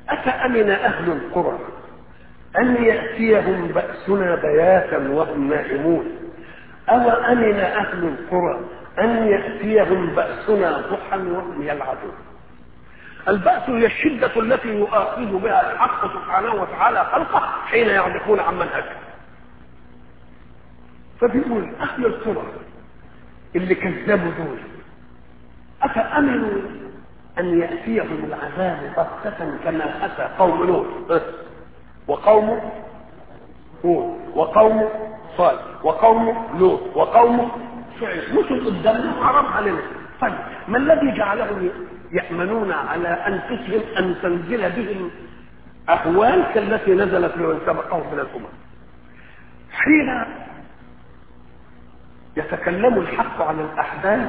أفأمن أهل القرى أن يأتيهم بأسنا بياتا وهم نائمون أو أمن أهل القرى أن يأتيهم بأسنا ضحى وهم يلعبون البأس هي الشدة التي يؤاخذ بها الحق سبحانه وتعالى خلقه حين يعرفون عن منهجه فبيقول أهل القرى اللي كذبوا دول أفأمنوا أن يأتيهم العذاب بغتة كما أتى قوم لوط وقوم هود وقوم صالح وقوم لوط وقوم شعيب مثل قدامنا حرام علينا طيب ما الذي جعلهم يأمنون على أنفسهم أن تنزل بهم أهوال كالتي نزلت لمن سبقهم من الأمم حين يتكلم الحق عن الأحداث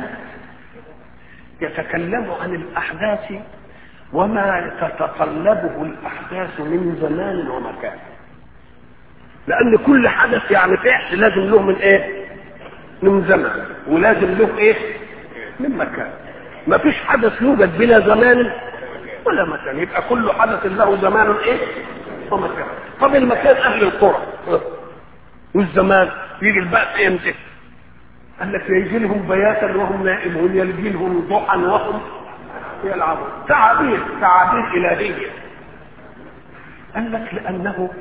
يتكلم عن الأحداث وما تتطلبه الأحداث من زمان ومكان لأن كل حدث يعني فعل لازم له من إيه؟ من زمان ولازم له إيه؟ من مكان ما فيش حدث يوجد بلا زمان ولا مكان يبقى كل حدث له زمان إيه؟ ومكان طب المكان أهل القرى والزمان يجي البأس امتى؟ قال لك يجي لهم بياتا وهم نائمون يجي لهم ضحى وهم يلعبون تعابير تعابير إلهية قال لك لأنه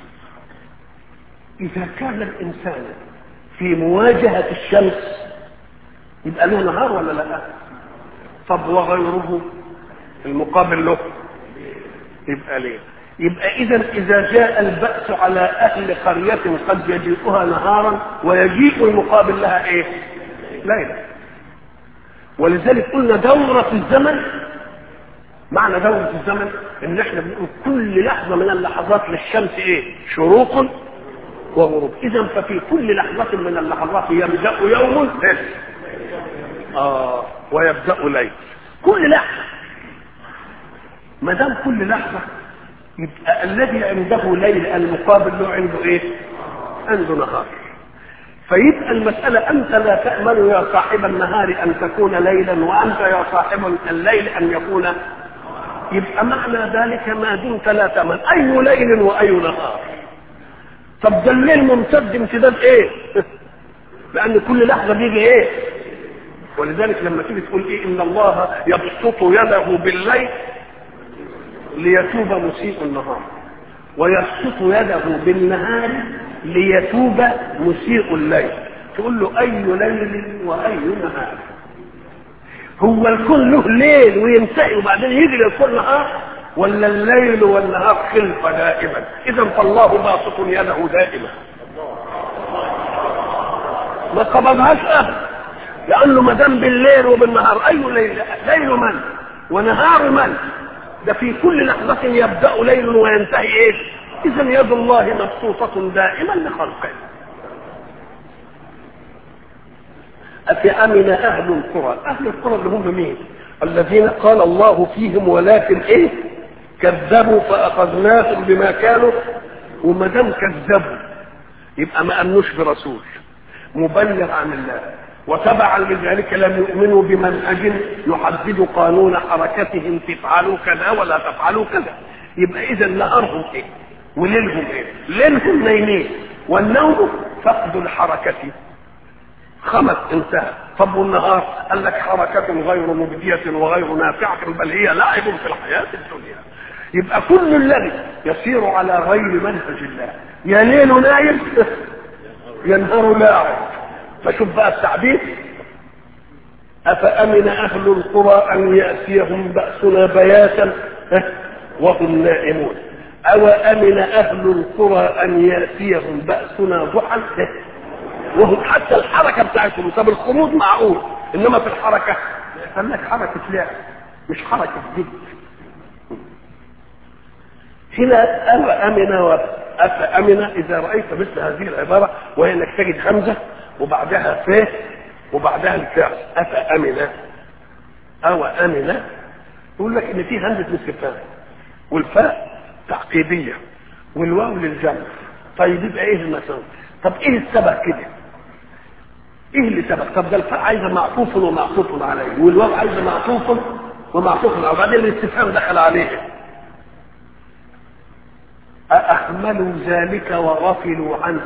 إذا كان الإنسان في مواجهة الشمس يبقى له نهار ولا لا؟ طب وغيره المقابل له يبقى ليه؟ يبقى إذا إذا جاء البأس على أهل قرية قد يجيئها نهارا ويجيء المقابل لها إيه؟ ليلة ولذلك قلنا دورة الزمن معنى دورة الزمن إن إحنا بنقول كل لحظة من اللحظات للشمس إيه؟ شروق وغروب إذا ففي كل لحظة من اللحظات يبدأ يوم إيه؟ آه ويبدأ ليل كل لحظة ما دام كل لحظة يبقى الذي عنده ليل المقابل له عنده ايه عنده نهار فيبقى المسألة أنت لا تأمل يا صاحب النهار أن تكون ليلا وأنت يا صاحب الليل أن يكون يبقى معنى ذلك ما دمت لا تأمل أي ليل وأي نهار طب ده الليل ممتد امتداد ايه لأن كل لحظة بيجي ايه ولذلك لما تيجي تقول ايه ان الله يبسط يده بالليل ليتوب مسيء النهار ويبسط يده بالنهار ليتوب مسيء الليل تقول له اي ليل واي نهار هو الكل له ليل وينتهي وبعدين يجي للكل نهار ولا الليل والنهار خلفة دائما اذا فالله باسط يده دائما ما قبضهاش ابدا لانه ما دام بالليل وبالنهار اي ليل ليل من ونهار من ده في كل لحظة يبدأ ليل وينتهي ايش اذا يد الله مبسوطة دائما لخلقه أفأمن أهل القرى أهل القرى اللي هم مين الذين قال الله فيهم ولكن ايه كذبوا فأخذناهم بما كانوا وما دام كذبوا يبقى ما أمنوش برسول مبلغ عن الله وتبعا لذلك لم يؤمنوا بمنهج يحدد قانون حركتهم تفعلوا كذا ولا تفعلوا كذا يبقى اذا نهارهم ايه وليلهم ايه ليلهم نايمين والنوم فقد الحركة خمس انتهى طب والنهار قال لك حركة غير مبدية وغير نافعة بل هي لعب في الحياة الدنيا يبقى كل الذي يسير على غير منهج الله يا ليل نايم يا نهار لاعب فشوف بقى التعبير أفأمن أهل القرى أن يأتيهم بأسنا بياتا وهم نائمون أو أمن أهل القرى أن يأتيهم بأسنا ضحى وهم حتى الحركة بتاعتهم طب الخروج معقول إنما في الحركة قال لك حركة لعب مش حركة جد هنا أفأمن أفأمن إذا رأيت مثل هذه العبارة وهي أنك تجد همزة وبعدها ف وبعدها الفعل أفأمن أو أمن يقول لك إن في همزة الاستفهام والفاء تعقيدية والواو للجمع طيب يبقى إيه المسألة؟ طب إيه السبب كده؟ إيه اللي سبب؟ طب ده الفاء عايزة معطوف ومعطوف عليه والواو عايزة معطوف ومعطوف عليه وبعدين الاستفهام دخل عليه أأهملوا ذلك وغفلوا عنه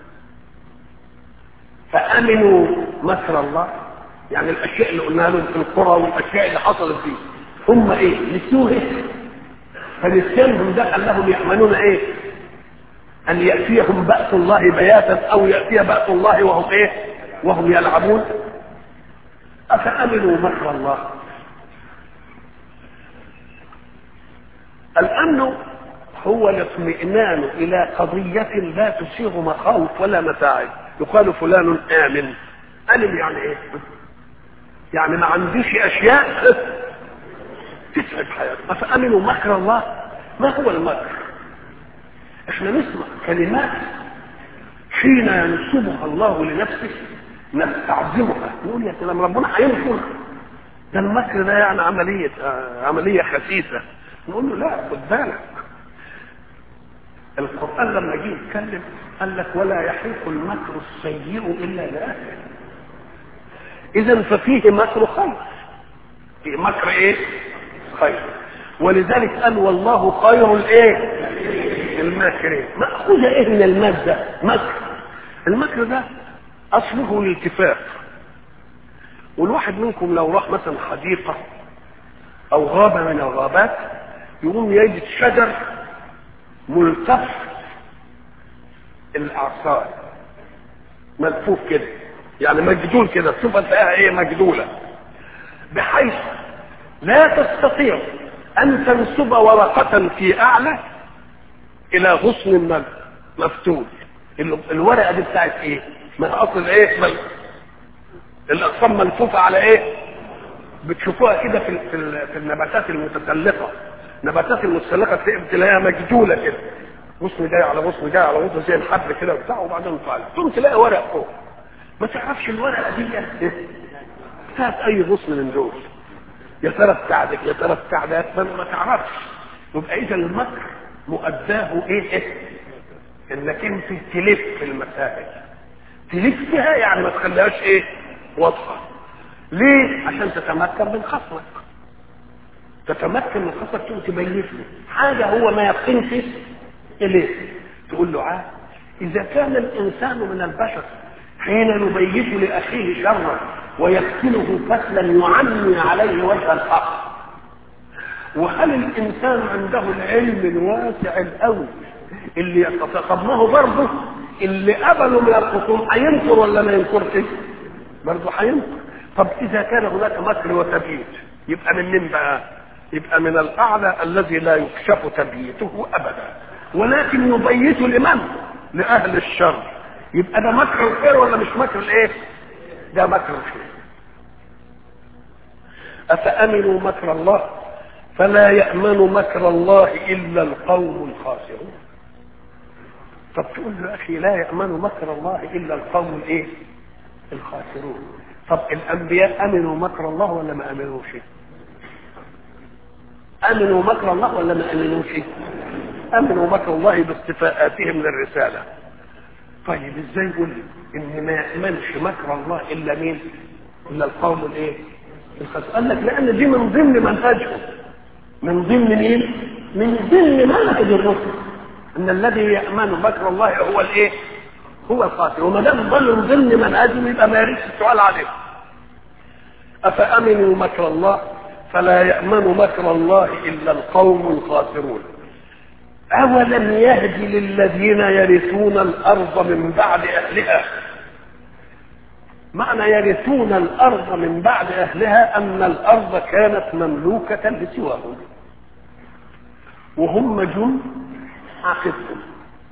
فأمنوا مكر الله يعني الأشياء اللي قلنا لهم في القرى والأشياء اللي حصلت فيه هم إيه؟ نسيوه فنسيانهم ده أنهم يأمنون إيه؟ أن يأتيهم بأس الله بياتا أو يأتي بأس الله وهم إيه؟ وهم يلعبون أفأمنوا مكر الله الأمن هو الاطمئنان إلى قضية لا تسيغ مخاوف ولا متاعب يقال فلان آمن أمن يعني إيه؟ يعني ما عنديش أشياء تتعب حياته أفأمنوا مكر الله ما هو المكر احنا نسمع كلمات حين ينسبها الله لنفسه نستعظمها نقول يا سلام ربنا هينصر ده المكر ده يعني عملية آه عملية خسيسة نقول له لا خد بالك القرآن لما جه يتكلم قال لك ولا يحيق المكر السيء إلا لأهله إذا ففيه مكر خير في مكر إيه؟ خير ولذلك قال والله خير الإيه؟ الماكرين مأخوذة إيه من المادة؟ مكر المكر ده أصله الالتفاف والواحد منكم لو راح مثلا حديقة أو غابة من الغابات يقوم يجد شجر ملتف الاعصار ملفوف كده يعني مجدول كده تشوفها تلاقيها ايه مجدوله بحيث لا تستطيع ان تنسب ورقه في اعلى الى غصن مفتول الورقه دي بتاعت ايه من اصل ايه مل... الاقسام ملفوفه على ايه بتشوفوها كده في, في, في النباتات المتسلقه نباتات المتسلقه تلاقيها مجدوله كده غصن جاي على غصن جاي على غصن زي الحبل كده وبتاع وبعدين طالع ثم تلاقي ورق فوق ما تعرفش الورقه دي بتاعت اي غصن من دول يا ترى بتاعتك يا ترى بتاع ده ما تعرفش يبقى اذا المكر مؤداه ايه, إيه؟ انك انت تلف في المسائل تلفها يعني ما تخليهاش ايه واضحه ليه عشان تتمكن من خصمك تتمكن من خصمك تقوم تبين له حاجه هو ما يقينش اليه تقول له عاد اذا كان الانسان من البشر حين يبين لاخيه شرا ويقتله قتلا يعمي عليه وجه الحق وهل الانسان عنده العلم الواسع القوي اللي يستطيع طب ما هو برضه اللي قبله من الخصوم هينكر ولا ما ينكرش؟ برضه هينكر طب اذا كان هناك مكر وتبييت يبقى من مين بقى؟ يبقى من الاعلى الذي لا يكشف تبييته ابدا ولكن يبيت لمن؟ لاهل الشر يبقى ده مكر الخير ولا مش مكر الايه؟ ده مكر الخير افامنوا مكر الله فلا يامن مكر الله الا القوم الخاسرون طب تقول له اخي لا يامن مكر الله الا القوم الايه؟ الخاسرون طب الانبياء امنوا مكر الله ولا ما امنوش؟ امنوا مكر الله ولا ما امنوش؟ امنوا مكر الله باستفاءاتهم للرساله. طيب ازاي يقول ان ما يامنش مكر الله الا مين؟ الا القوم الايه؟ الخاسرون. قال لك لان دي من ضمن منهجهم. من ضمن مين؟ من ضمن منهج الرسل. ان الذي يامن مكر الله هو الايه؟ هو الخاسر وما دام ظل من ضمن منهجهم يبقى ما يريدش السؤال عليه. افامنوا مكر الله فلا يامن مكر الله الا القوم الخاسرون. أولم يهد للذين يرثون الأرض من بعد أهلها معنى يرثون الأرض من بعد أهلها أن الأرض كانت مملوكة لسواهم وهم جم عقبهم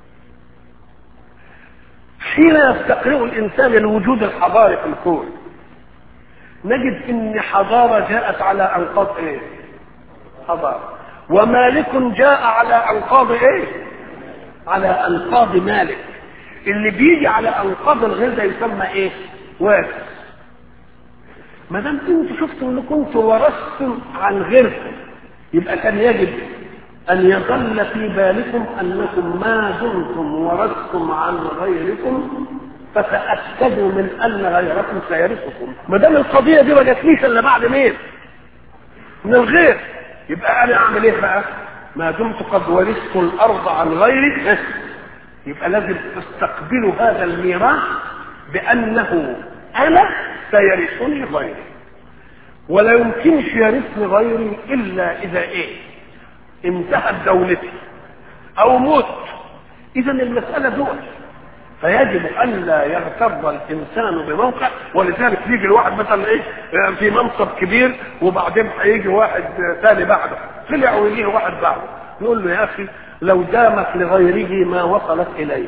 حين يستقرئ الإنسان الوجود الحضاري في الكون نجد ان حضارة جاءت على انقاض ايه حضارة ومالك جاء على انقاض ايه على انقاض مالك اللي بيجي على انقاض الغير ده يسمى ايه وارث ما دام انتوا شفتوا ان كنتوا ورثتم عن غيركم يبقى كان يجب ان يظل في بالكم انكم ما دمتم ورثتم عن غيركم فتاكدوا من ان غيركم سيرثكم ما دام القضيه دي ما جاتليش الا بعد مين من الغير يبقى انا اعمل ايه بقى ما دمت قد ورثت الارض عن غيري يبقى لازم تستقبلوا هذا الميراث بانه انا سيرثني غيري ولا يمكنش يرثني غيري الا اذا ايه انتهت دولتي او مت اذا المساله دول فيجب ان لا يغتر الانسان بموقع ولذلك يجي الواحد مثلا ايه في منصب كبير وبعدين هيجي واحد ثاني بعده طلع ويجيه واحد بعده يقول له يا اخي لو دامت لغيره ما وصلت اليه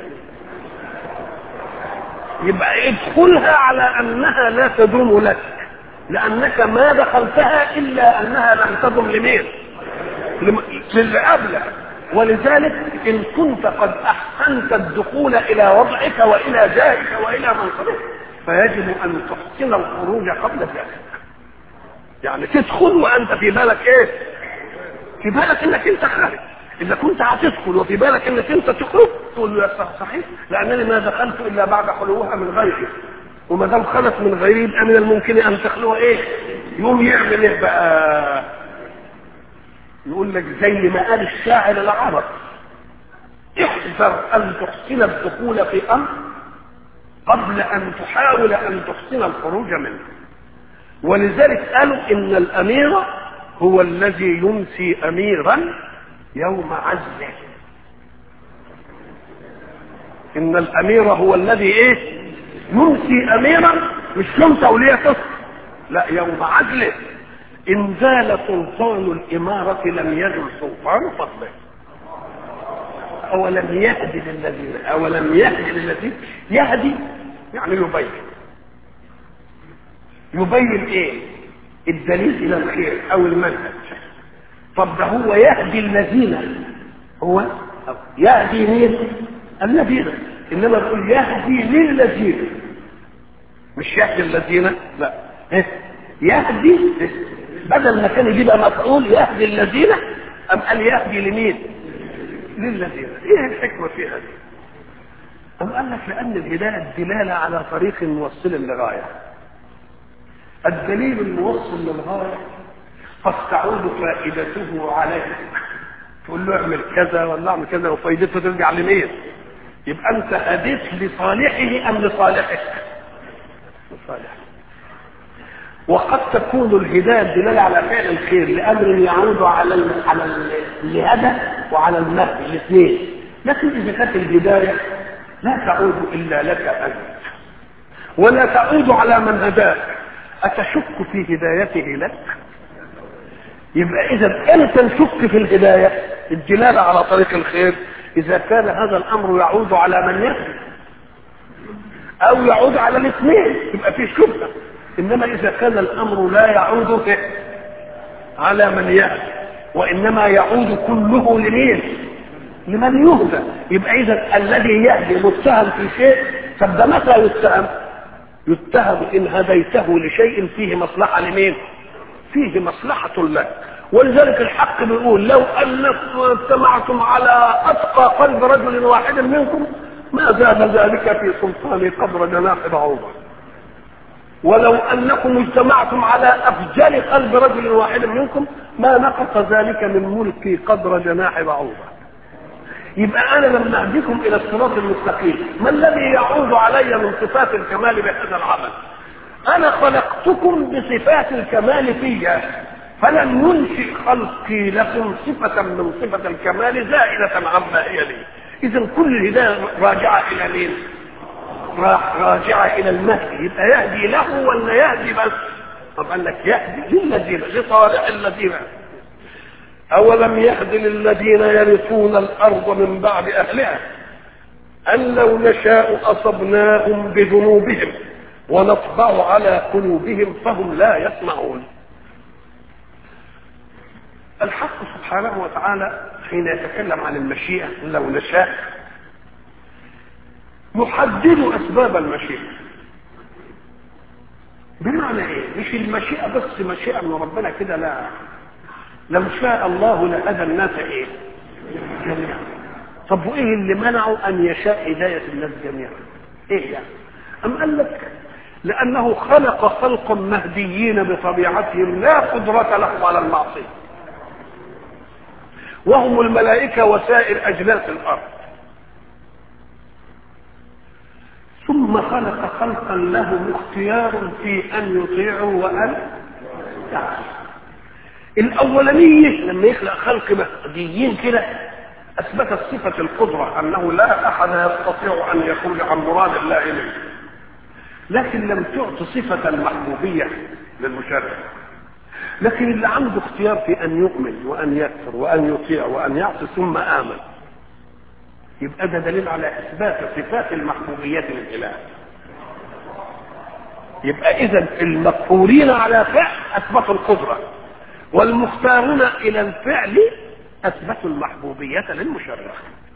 يبقى ادخلها على انها لا تدوم لك لانك ما دخلتها الا انها لم تدم لمين للي قبلك ولذلك ان كنت قد احسنت الدخول الى وضعك والى جاهك والى منصبك فيجب ان تحسن الخروج قبل ذلك يعني تدخل وانت في بالك ايه في بالك انك انت خارج اذا كنت هتدخل وفي بالك انك انت تخرج تقول له يا صحيح لانني ما دخلت الا بعد خلوها من غيري وما دام خلت من غيري يبقى من الممكن ان تخلوها ايه يقوم يعمل ايه بقى يقول لك زي ما قال الشاعر العرب احذر ان تحسن الدخول في امر قبل ان تحاول ان تحسن الخروج منه ولذلك قالوا ان الامير هو الذي يمسي اميرا يوم عزله ان الامير هو الذي ايه يمسي اميرا مش يوم توليه لا يوم عزله إن زال سلطان الإمارة لم يزل سلطان فضله أولم يهدي للذين أولم يهدي للذين يهدي يعني يبين يبين إيه؟ الدليل إلى الخير أو المنهج طب ده هو يهدي الذين هو يهدي مين؟ الذين إنما بيقول يهدي للذين مش يهدي الذين لا إيه؟ يهدي بدل ما كان يجيب مفعول يهدي الذين أم قال يهدي لمين؟ للذين ايه الحكمة في هذه؟ أم قال لك لأن الهداية الدلالة على طريق موصل لغاية الدليل الموصل للغاية قد تعود فائدته عليك تقول له اعمل كذا ولا اعمل كذا وفائدته ترجع لمين؟ يبقى انت هديت لصالحه ام لصالحك؟ لصالحك وقد تكون الهدايه الدلاله على فعل الخير لامر يعود على ال على الهدى وعلى النهي الاثنين لكن اذا كانت الهدايه لا تعود الا لك انت ولا تعود على من هداك اتشك في هدايته لك يبقى اذا امتى نشك في الهدايه الدلاله على طريق الخير اذا كان هذا الامر يعود على من يهدي او يعود على الاثنين يبقى في شبهه انما اذا كان الامر لا يعود على من يهدي وانما يعود كله لمين لمن يهدى يبقى اذا الذي يهدي متهم في شيء طب ده متى يتهم يتهم ان هديته لشيء فيه مصلحه لمين فيه مصلحه لك ولذلك الحق بيقول لو انكم اجتمعتم على اتقى قلب رجل واحد منكم ما زاد ذلك في سلطاني قدر جناح بعوضه ولو انكم اجتمعتم على افجر قلب رجل واحد منكم ما نقص ذلك من ملكي قدر جناح بعوضه يبقى انا لما اهديكم الى الصراط المستقيم ما الذي يعود علي من صفات الكمال بهذا العمل انا خلقتكم بصفات الكمال فيا فلم ينشئ خلقي لكم صفة من صفة الكمال زائدة عما هي لي إذا كل الهداية راجعة إلى مين؟ راجعة إلى المهدي يبقى يهدي له ولا يهدي بس؟ طب قال لك يهدي للذين لصالح الذين أولم يهد للذين يرثون الأرض من بعد أهلها أن لو نشاء أصبناهم بذنوبهم ونطبع على قلوبهم فهم لا يسمعون الحق سبحانه وتعالى حين يتكلم عن المشيئة لو نشاء يحدد أسباب المشيئة بمعنى ايه؟ مش المشيئة بس مشيئة من ربنا كده لا لو شاء الله لهدى الناس ايه؟ جميعا طب وايه اللي منعه ان يشاء هداية الناس جميعا؟ ايه يعني؟ أم قال لك لأنه خلق خلقا مهديين بطبيعتهم لا قدرة لهم على المعصية وهم الملائكة وسائر أجناس الأرض ثم خلق خلقا لهم اختيار في أن يطيعوا وأن يعصوا الأولانية لما يخلق خلق مهديين كده أثبتت صفة القدرة أنه لا أحد يستطيع أن يخرج عن مراد الله منه لكن لم تعط صفة المحبوبية للمشرع لكن اللي عنده اختيار في أن يؤمن وأن يكفر وأن يطيع وأن يعصي ثم آمن يبقى ده دليل على إثبات صفات المحبوبية للإله يبقى إذا المقهورين على فعل أثبتوا القدرة والمختارون إلى الفعل أثبتوا المحبوبية للمشرع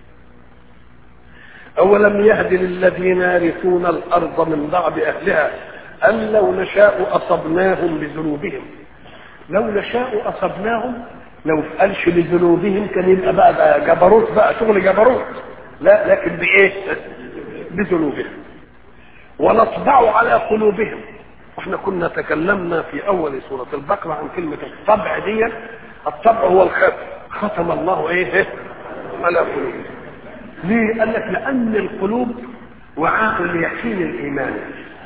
أولم يهد للذين يرثون الأرض من بعد أهلها أن لو نشاء أصبناهم بذنوبهم لو نشاء أصبناهم لو قالش بذنوبهم كان يبقى بقى, بقى جبروت بقى شغل جبروت لا لكن بإيه؟ بذنوبهم ونطبع على قلوبهم واحنا كنا تكلمنا في اول سوره البقره عن كلمه الطبع دي الطبع هو الختم ختم الله ايه على قلوبهم ليه قال لك لان القلوب وعاء اليقين الايماني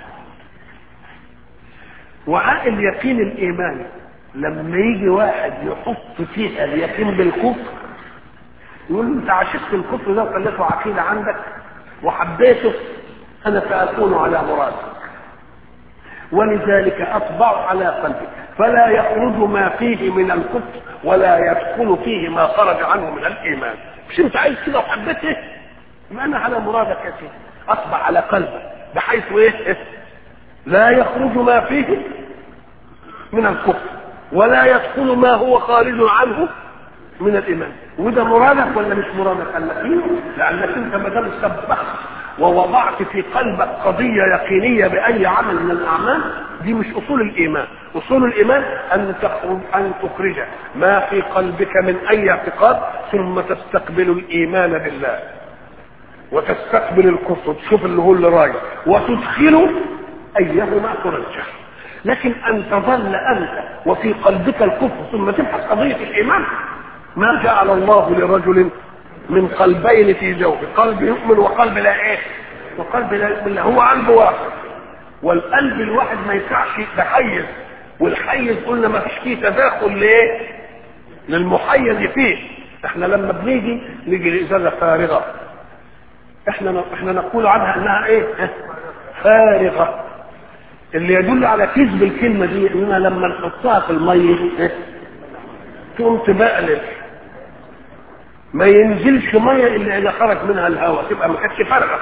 وعاء اليقين الايماني لما يجي واحد يحط فيها اليقين بالكفر يقول له انت عشقت الكفر ده وخليته عقيده عندك وحبيته انا ساكون على مرادك ولذلك اطبع على قلبك فلا يخرج ما فيه من الكفر ولا يدخل فيه ما خرج عنه من الايمان مش انت عايز كده وحبيته يبقى انا على مرادك يا سيدي اطبع على قلبك بحيث ايه لا يخرج ما فيه من الكفر ولا يدخل ما هو خارج عنه من الايمان وده مرادك ولا مش مرادك قال لك ايه لانك انت ما دام سبحت ووضعت في قلبك قضية يقينية بأي عمل من الأعمال دي مش أصول الإيمان أصول الإيمان أن تخرج أن تخرج ما في قلبك من أي اعتقاد ثم تستقبل الإيمان بالله وتستقبل الكفر تشوف اللي هو اللي رايح وتدخل أيهما ترجح لكن أن تظل أنت وفي قلبك الكفر ثم تبحث قضية الإيمان ما جعل الله لرجل من قلبين في جوفه قلب يؤمن وقلب لا ايه وقلب لا يؤمن هو قلب واحد والقلب الواحد ما ينفعش يتحيز والحيز قلنا ما فيش فيه تداخل ليه للمحيز فيه احنا لما بنيجي نيجي لازازه فارغه احنا احنا نقول عنها انها ايه فارغه اللي يدل على كذب الكلمه دي اننا لما نحطها في الميه تقوم تبقلل ما ينزلش ميه الا اذا خرج منها الهواء تبقى ما كانتش فارغه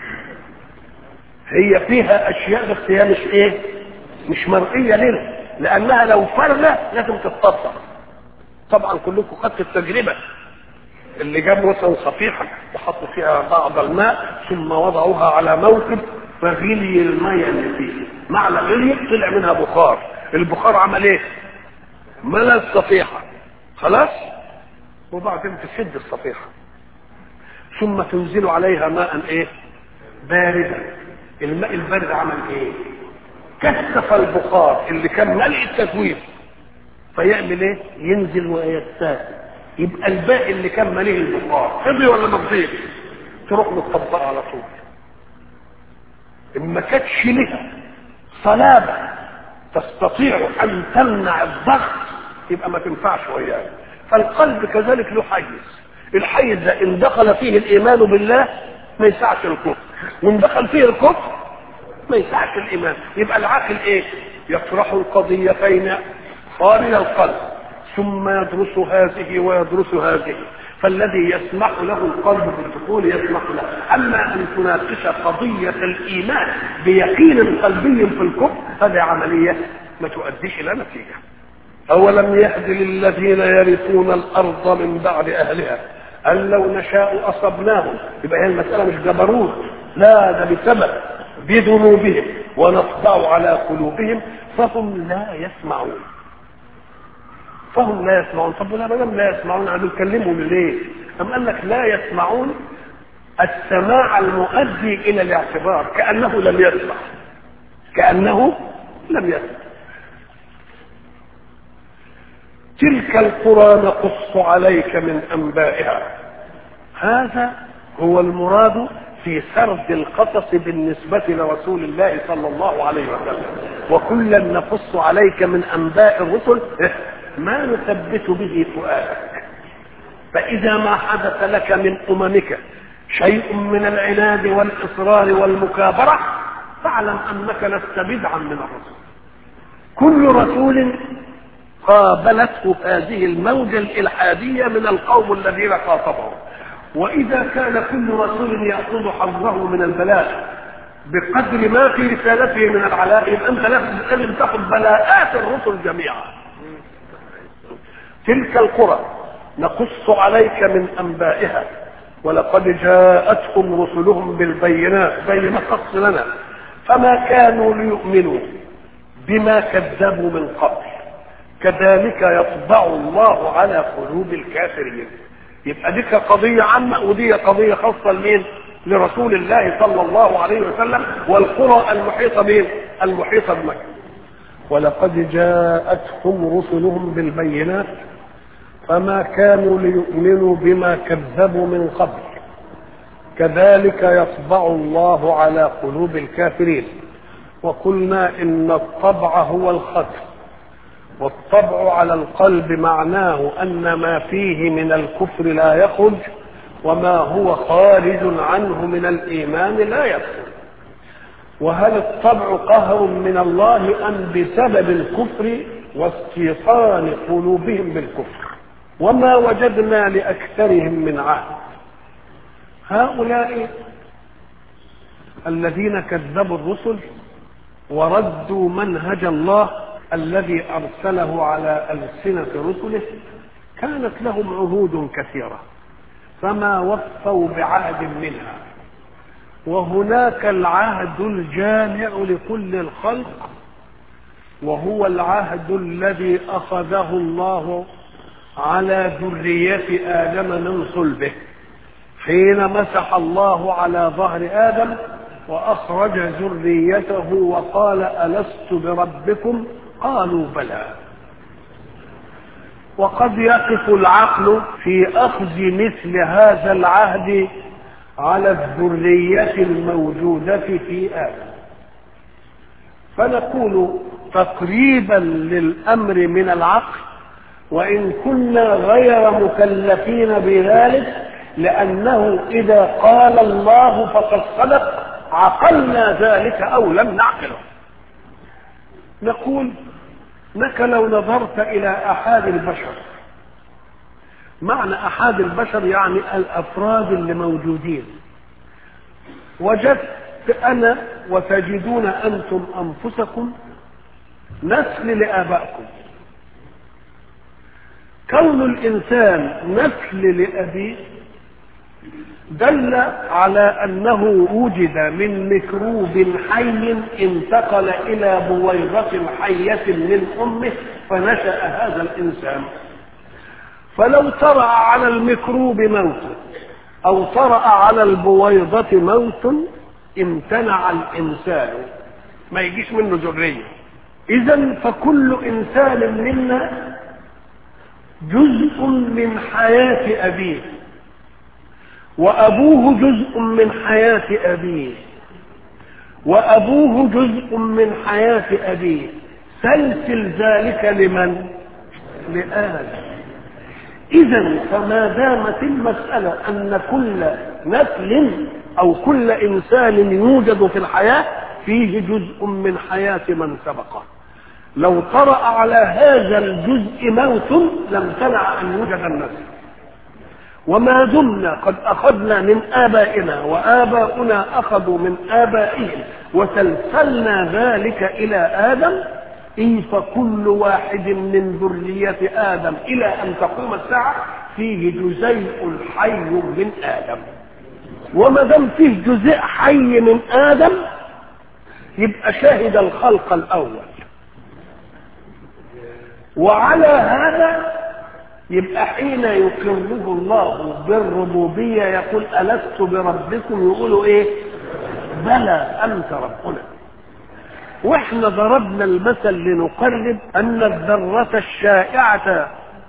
هي فيها اشياء بس هي مش ايه مش مرئيه لنا لانها لو فارغه لازم تتطبق طبعا كلكم خدت التجربه اللي جاب مثلا صفيحه وحطوا فيها بعض الماء ثم وضعوها على موكب فغلي الميه اللي فيه مع الغلي طلع منها بخار البخار عمل ايه ملا الصفيحه خلاص وبعدين تسد الصفيحة ثم تنزل عليها ماء ايه باردا الماء البارد عمل ايه كثف البخار اللي كان ملء التكويف فيعمل ايه ينزل ويتساءل يبقى الباقي اللي كان مليء البخار فضي ولا ما فضيش تروح متطبقه على طول ما كانتش لها صلابه تستطيع ان تمنع الضغط يبقى ما تنفعش وياه فالقلب كذلك له حيز الحيز ده ان دخل فيه الايمان بالله ما يسعش الكفر وان دخل فيه الكفر ما يسعش الايمان يبقى العاقل ايه يطرح القضيتين خارج القلب ثم يدرس هذه ويدرس هذه فالذي يسمح له القلب بالدخول يسمح له اما ان تناقش قضيه الايمان بيقين قلبي في الكفر هذه عمليه ما تؤديش الى نتيجه أولم يهد للذين يرثون الأرض من بعد أهلها أن لو نشاء أصبناهم يبقى هي المسألة مش جبروت لا ده بسبب بذنوبهم ونطبع على قلوبهم فهم لا يسمعون فهم لا يسمعون طب ولا ما لا يسمعون قالوا كلمهم ليه؟ أم قال لك لا يسمعون السماع المؤدي إلى الاعتبار كأنه لم يسمع كأنه لم يسمع تلك القرى نقص عليك من انبائها هذا هو المراد في سرد القصص بالنسبة لرسول الله صلى الله عليه وسلم وكلا نقص عليك من أنباء الرسل ما نثبت به فؤادك فإذا ما حدث لك من أممك شيء من العناد والإصرار والمكابرة فاعلم أنك لست بدعا من الرسل كل رسول قابلته هذه الموجة الإلحادية من القوم الذين خاطبهم وإذا كان كل رسول يأخذ حظه من البلاء بقدر ما في رسالته من العلاء يبقى أنت لازم تأخذ بلاءات الرسل جميعا تلك القرى نقص عليك من أنبائها ولقد جاءتهم رسلهم بالبينات زي ما قص لنا فما كانوا ليؤمنوا بما كذبوا من قبل كذلك يطبع الله على قلوب الكافرين يبقى دي قضية عامة ودي قضية خاصة لمين؟ لرسول الله صلى الله عليه وسلم والقرى المحيطة بهم المحيطة بمكة ولقد جاءتهم رسلهم بالبينات فما كانوا ليؤمنوا بما كذبوا من قبل كذلك يطبع الله على قلوب الكافرين وقلنا ان الطبع هو الختم والطبع على القلب معناه ان ما فيه من الكفر لا يخرج وما هو خارج عنه من الايمان لا يدخل وهل الطبع قهر من الله ام بسبب الكفر واستيطان قلوبهم بالكفر وما وجدنا لاكثرهم من عهد هؤلاء الذين كذبوا الرسل وردوا منهج الله الذي ارسله على السنه رسله كانت لهم عهود كثيره فما وفوا بعهد منها وهناك العهد الجامع لكل الخلق وهو العهد الذي اخذه الله على ذريه ادم من صلبه حين مسح الله على ظهر ادم واخرج ذريته وقال الست بربكم قالوا بلى وقد يقف العقل في اخذ مثل هذا العهد على الذريه الموجوده في ادم فنقول تقريبا للامر من العقل وان كنا غير مكلفين بذلك لانه اذا قال الله فقد صدق عقلنا ذلك او لم نعقله نقول انك لو نظرت الى احاد البشر معنى احاد البشر يعني الافراد اللي موجودين وجدت انا وتجدون انتم انفسكم نسل لابائكم كون الانسان نسل لابيه دل على انه وجد من ميكروب حي انتقل الى بويضة حية من امه فنشأ هذا الانسان فلو طرأ على الميكروب موت او طرأ على البويضة موت امتنع الانسان ما يجيش منه ذرية اذا فكل انسان منا جزء من حياة ابيه وأبوه جزء من حياة أبيه وأبوه جزء من حياة أبيه سلسل ذلك لمن؟ لآدم إذا فما دامت المسألة أن كل نسل أو كل إنسان يوجد في الحياة فيه جزء من حياة من سبقه لو طرأ على هذا الجزء موت لم تنع أن يوجد النسل وما دمنا قد اخذنا من ابائنا واباؤنا اخذوا من ابائهم وسلسلنا ذلك الى ادم اي فكل واحد من ذريه ادم الى ان تقوم الساعه فيه جزيء حي من ادم وما دام فيه جزء حي من ادم يبقى شاهد الخلق الاول وعلى هذا يبقى حين يقره الله بالربوبية يقول ألست بربكم يقولوا إيه بلى أنت ربنا واحنا ضربنا المثل لنقرب أن الذرة الشائعة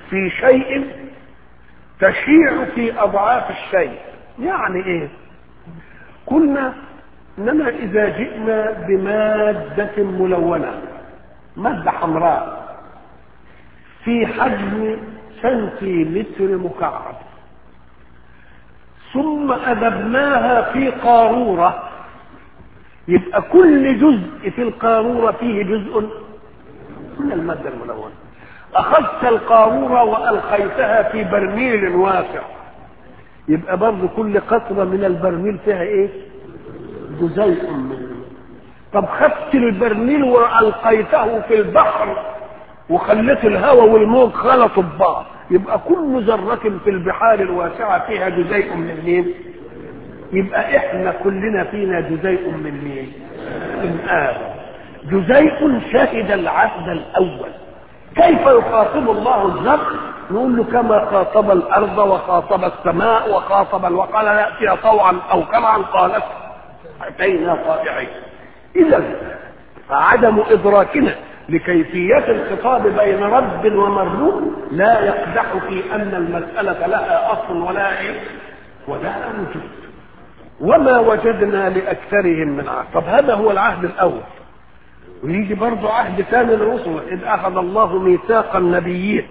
في شيء تشيع في اضعاف الشيء يعني ايه قلنا اننا اذا جئنا بماده ملونه ماده حمراء في حجم سنتيمتر مكعب ثم أذبناها في قارورة يبقى كل جزء في القارورة فيه جزء من المادة الملونة أخذت القارورة وألقيتها في برميل واسع يبقى برضه كل قطرة من البرميل فيها إيه؟ جزيء منه طب خدت البرميل وألقيته في البحر وخليت الهواء والموج خلطوا ببعض يبقى كل ذرة في البحار الواسعة فيها جزيء من مين؟ يبقى احنا كلنا فينا جزيء من مين؟ من آدم جزيء شهد العهد الأول كيف يخاطب الله الذر؟ نقول له كما خاطب الأرض وخاطب السماء وخاطب وقال يأتي طوعا أو كرعا قالت أتينا طائعين إذا فعدم إدراكنا لكيفية الخطاب بين رب ومربوب لا يقدح في أن المسألة لها أصل ولا إيه ولا وجود وما وجدنا لأكثرهم من عهد طب هذا هو العهد الأول ويجي برضه عهد ثاني للرسل إذ أخذ الله ميثاق النبيين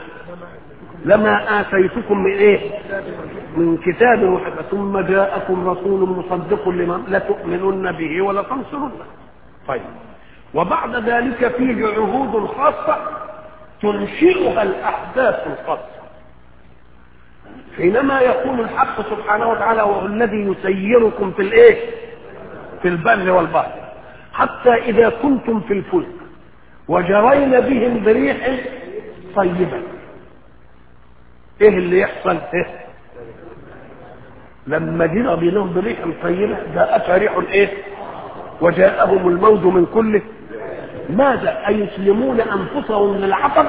لما آتيتكم من إيه؟ من كتاب وحكمة ثم جاءكم رسول مصدق لما لتؤمنن به ولتنصرنه طيب وبعد ذلك فيه عهود خاصة تنشئها الأحداث الخاصة حينما يقول الحق سبحانه وتعالى وهو الذي يسيركم في الايه؟ في البر والبحر حتى إذا كنتم في الفلك وجرين بهم بريح طيبة ايه اللي يحصل ايه لما جرى بينهم بريح طيبة جاءتها ريح ايه وجاءهم الموج من كل ماذا أيسلمون أنفسهم للعطب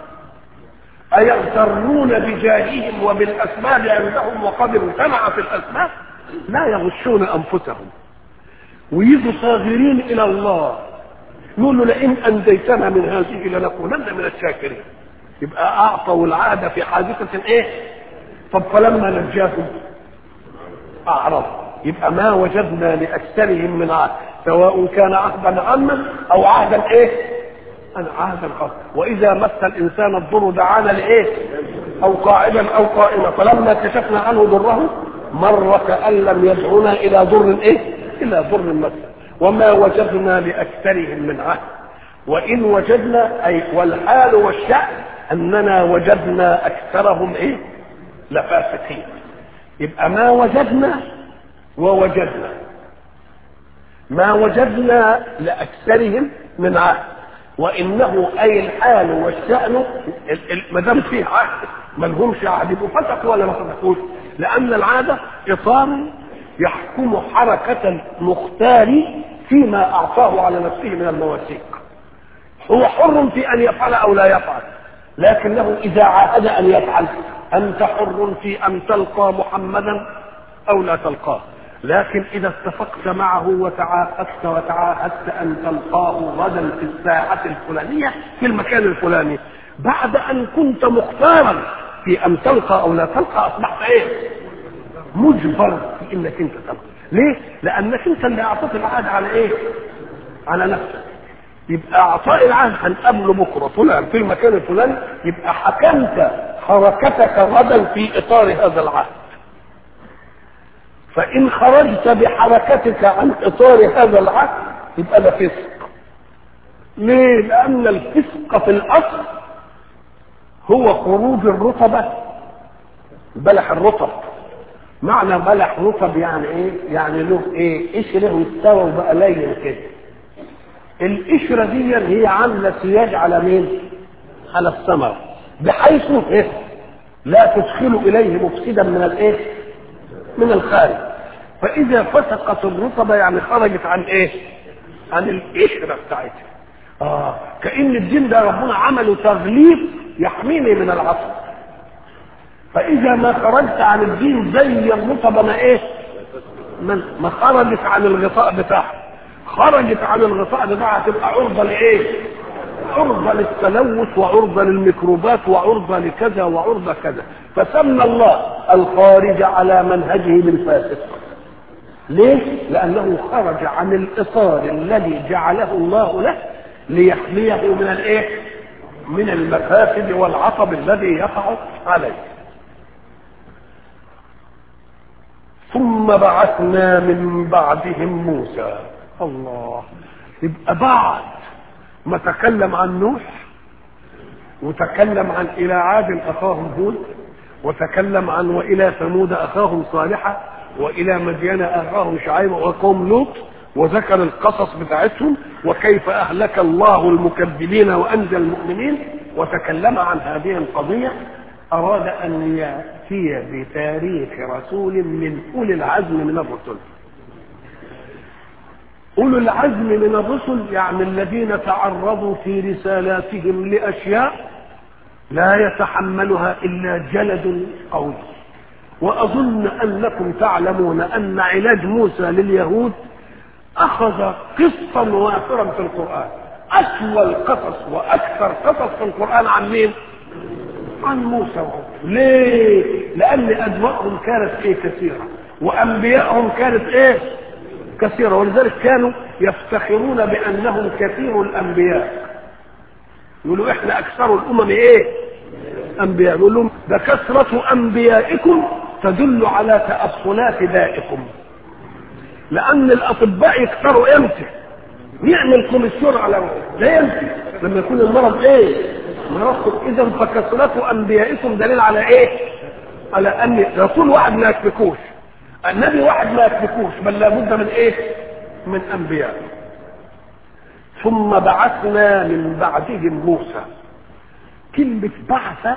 أيغترون بجاههم وبالأسباب عندهم وقد امتنع في الأسباب لا يغشون أنفسهم ويجوا صاغرين إلى الله يقولوا لئن أنجيتنا من هذه لنكونن من الشاكرين يبقى أعطوا العهد في حادثة إيه؟ طب فلما نجاهم أعرض يبقى ما وجدنا لأكثرهم من عهد سواء كان عهدا عاما او عهدا ايه عهدا خاصا واذا مس الانسان الضر دعانا لايه او قاعدا او قائما فلما كشفنا عنه ضره مر كان لم يدعونا الى ضر ايه الى ضر مس وما وجدنا لاكثرهم من عهد وان وجدنا اي والحال والشأن اننا وجدنا اكثرهم ايه لفاسقين يبقى ما وجدنا ووجدنا ما وجدنا لأكثرهم من عهد وإنه أي الحال والشأن ما دام فيه عهد ما لهمش عهد يبقوا فتقوا ولا ما فتقوش لأن العادة إطار يحكم حركة المختار فيما أعطاه على نفسه من المواثيق هو حر في أن يفعل أو لا يفعل لكنه إذا عاهد أن يفعل أنت حر في أن تلقى محمدا أو لا تلقاه لكن إذا اتفقت معه وتعاقدت وتعاهدت أن تلقاه غدا في الساعة الفلانية في المكان الفلاني بعد أن كنت مختارا في أن تلقى أو لا تلقى أصبحت إيه؟ مجبر في إنك أنت تلقى ليه؟ لأنك أنت اللي أعطيت العهد على إيه؟ على نفسك يبقى أعطاء العهد هنقابله بكرة فلان في المكان الفلاني يبقى حكمت حركتك غدا في إطار هذا العهد فإن خرجت بحركتك عن إطار هذا العقل يبقى ده فسق. ليه؟ لأن الفسق في الأصل هو خروج الرطبة بلح الرطب. معنى بلح رطب يعني إيه؟ يعني له إيه؟ قشره يستوى وبقى لين كده. القشرة دي هي عاملة سياج على مين؟ على الثمر بحيث إيه؟ لا تدخل إليه مفسدا من الإيه؟ من الخارج فاذا فسقت الرطبه يعني خرجت عن ايه عن القشره بتاعتها اه كان الدين ده ربنا عمله تغليف يحميني من العصر فاذا ما خرجت عن الدين زي الرطبه ما ايه من ما خرجت عن الغطاء بتاعها خرجت عن الغطاء بتاعها تبقى عرضه لايه عرضة للتلوث وعرضة للميكروبات وعرضة لكذا وعرضة كذا فسمى الله الخارج على منهجه من فاسق ليه؟ لأنه خرج عن الإطار الذي جعله الله له ليحميه من الإيه؟ من المفاسد والعطب الذي يقع عليه ثم بعثنا من بعدهم موسى الله يبقى بعد ما تكلم عن نوح وتكلم عن الى عاد اخاهم هود وتكلم عن والى ثمود اخاهم صالحا والى مدين اخاهم شعيب وقوم لوط وذكر القصص بتاعتهم وكيف اهلك الله المكذبين وانجى المؤمنين وتكلم عن هذه القضيه اراد ان ياتي بتاريخ رسول من اولي العزم من الرسل اولو العزم من الرسل يعني الذين تعرضوا في رسالاتهم لاشياء لا يتحملها الا جلد قوي واظن انكم تعلمون ان علاج موسى لليهود اخذ قسطا وافرا في القران اسوى القصص واكثر قصص في القران عن مين عن موسى وعمر ليه لان ادمائهم كانت ايه كثيره وانبيائهم كانت ايه كثيرة ولذلك كانوا يفتخرون بأنهم كثير الأنبياء يقولوا إحنا أكثر الأمم إيه؟ أنبياء يقول لهم ده كثرة أنبيائكم تدل على تأصلات دائكم لأن الأطباء يكثروا إمتى؟ يعمل كوميسيون على لا يمشي لما يكون المرض إيه؟ مرض إذا فكثرة أنبيائكم دليل على إيه؟ على أن رسول واحد ما يكفيكوش النبي واحد ما يكفيكوش بل لابد من ايه من انبياء ثم بعثنا من بعدهم موسى كلمة بعث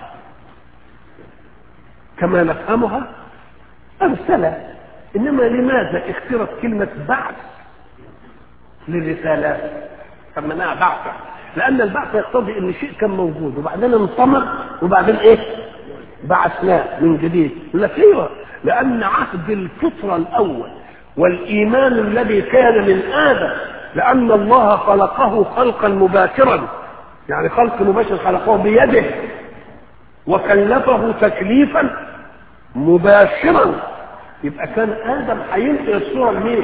كما نفهمها أرسل إنما لماذا اخترت كلمة بعث للرسالات سميناها بعثة لأن البعث يقتضي إن شيء كان موجود وبعدين انطمر وبعدين إيه؟ بعثناه من جديد يقول لك ايوه لان عهد الفطره الاول والايمان الذي كان من ادم لان الله خلقه خلقا مباشرا يعني خلق مباشر خلقه بيده وكلفه تكليفا مباشرا يبقى كان ادم هينقل الصوره لمين؟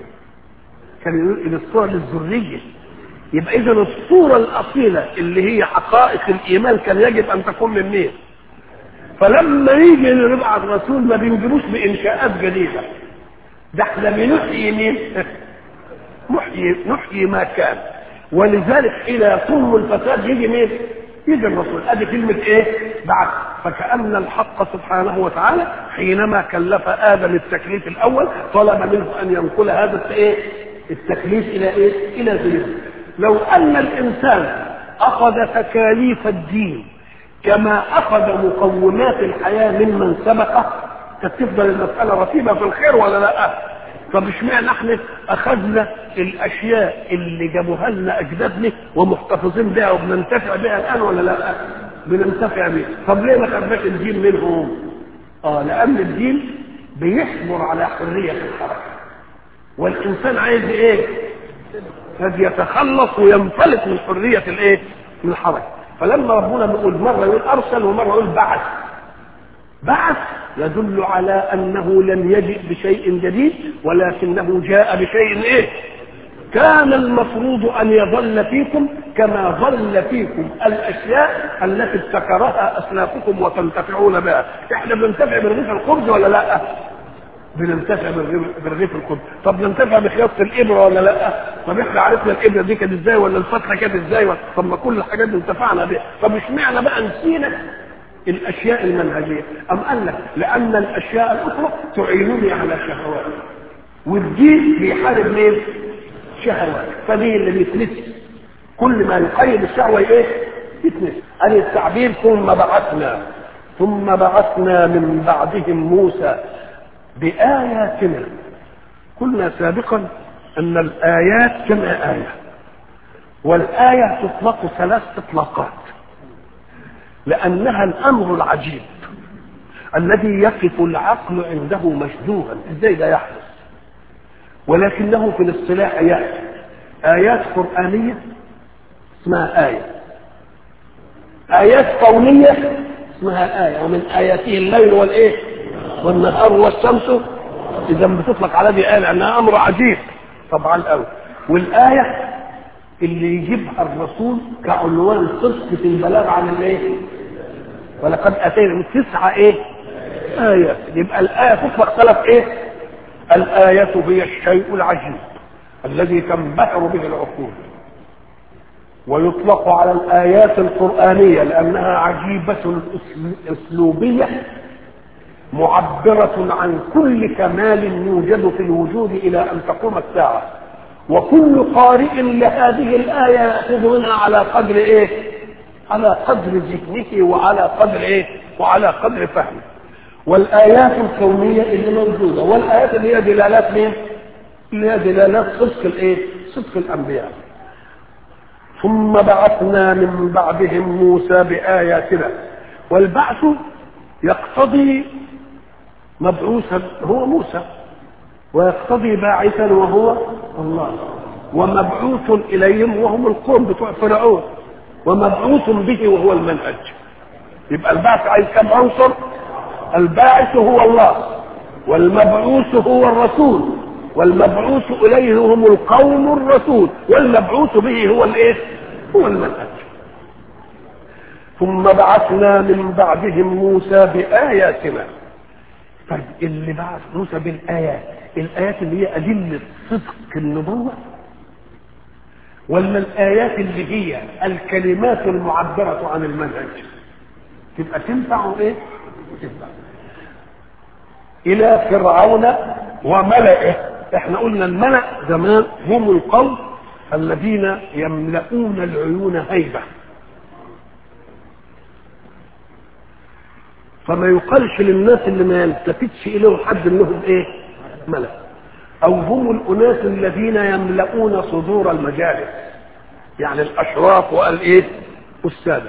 كان ينقل الصوره للذريه يبقى اذا الصوره الاصيله اللي هي حقائق الايمان كان يجب ان تكون من مين؟ فلما يجي نبعث رسول ما بينجبوش بانشاءات جديده ده احنا بنحيي مين؟ نحيي نحيي ما كان ولذلك حين يقوم الفساد يجي مين؟ يجي الرسول ادي كلمه ايه؟ بعث فكأن الحق سبحانه وتعالى حينما كلف ادم التكليف الاول طلب منه ان ينقل هذا ايه؟ التكليف الى ايه؟ الى ذريته لو ان الانسان اخذ تكاليف الدين كما اخذ مقومات الحياه ممن سبقه كانت تفضل المساله رتيبه في الخير ولا لا؟ طب اشمعنى احنا اخذنا الاشياء اللي جابوها لنا اجدادنا ومحتفظين بها وبننتفع بها الان ولا لا؟ بننتفع بها، طب ليه ما خدناش الدين منهم؟ اه لان الدين بيحمر على حريه الحركه والانسان عايز ايه؟ عايز يتخلص وينفلت من حريه الايه؟ من الحركه فلما ربنا بيقول مره يقول ارسل ومره يقول بعث بعث يدل على انه لم يجئ بشيء جديد ولكنه جاء بشيء ايه كان المفروض ان يظل فيكم كما ظل فيكم الاشياء التي ابتكرها اسلافكم وتنتفعون بها احنا بننتفع برغيف الخبز ولا لا بننتفع برغيف الخبز طب ننتفع بخياطه الابره ولا لا طب احنا عرفنا الابره دي كانت ازاي ولا الفتحه كانت ازاي طب ما كل الحاجات دي انتفعنا بها طب اشمعنى بقى نسينا الاشياء المنهجيه ام قال لك لان الاشياء الاخرى تعينني على شهوات والدين بيحارب مين شهوات فدي اللي بيتنسي كل ما يقيد الشهوه ايه يتنسي ادي التعبير ثم بعثنا ثم بعثنا من بعدهم موسى بآياتنا قلنا سابقا أن الآيات جمع آية والآية تطلق ثلاث إطلاقات لأنها الأمر العجيب الذي يقف العقل عنده مشدوها ازاي ده يحدث ولكنه في الاصطلاح يأتي آيات قرآنية اسمها آية آيات كونية اسمها آية ومن آياته الليل والإيه والنهار والشمس إذا بتطلق على دي آية لأنها أمر عجيب طبعا الأول والآية اللي يجيبها الرسول كعنوان صدق في البلاغ عن الإيه ولقد أتينا تسعة إيه آيات يبقى الآية تطلق ثلاث إيه الآية هي الشيء العجيب الذي تنبهر به العقول ويطلق على الآيات القرآنية لأنها عجيبة أسلوبية معبرة عن كل كمال يوجد في الوجود إلى أن تقوم الساعة وكل قارئ لهذه الآية يأخذ منها على قدر إيه؟ على قدر ذهنه وعلى قدر إيه؟ وعلى قدر فهمه والآيات الكونية اللي موجودة والآيات اللي هي دلالات مين؟ اللي هي دلالات صدق الإيه؟ صدق الأنبياء ثم بعثنا من بعدهم موسى بآياتنا والبعث يقتضي مبعوثا هو موسى ويقتضي باعثا وهو الله ومبعوث إليهم وهم القوم بتوع فرعون ومبعوث به وهو المنهج يبقى البعث عايز كم عنصر الباعث هو الله والمبعوث هو الرسول والمبعوث اليه هم القوم الرسول والمبعوث به هو الايه هو المنهج ثم بعثنا من بعدهم موسى باياتنا طيب اللي بعث موسى بالايات الايات اللي هي ادله صدق النبوه ولا الايات اللي هي الكلمات المعبره عن المنهج تبقى تنفع ايه تنفع الى فرعون وملئه احنا قلنا الملأ زمان هم القوم الذين يملؤون العيون هيبة فما يقالش للناس اللي ما يلتفتش اليهم حد انهم ايه ملأ او هم الاناس الذين يملؤون صدور المجالس يعني الاشراف وقال ايه والساده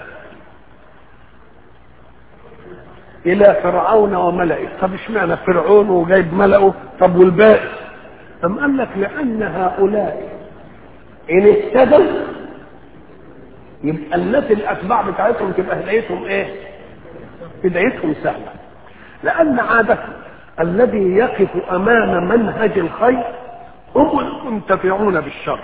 الى فرعون وملئه طب اشمعنى فرعون وجايب ملئه طب والباقي أم قال لك لأن هؤلاء إن اهتدوا يبقى الناس الأتباع بتاعتهم تبقى هدايتهم إيه؟ هدايتهم سهلة لأن عادة الذي يقف أمام منهج الخير هم المنتفعون بالشر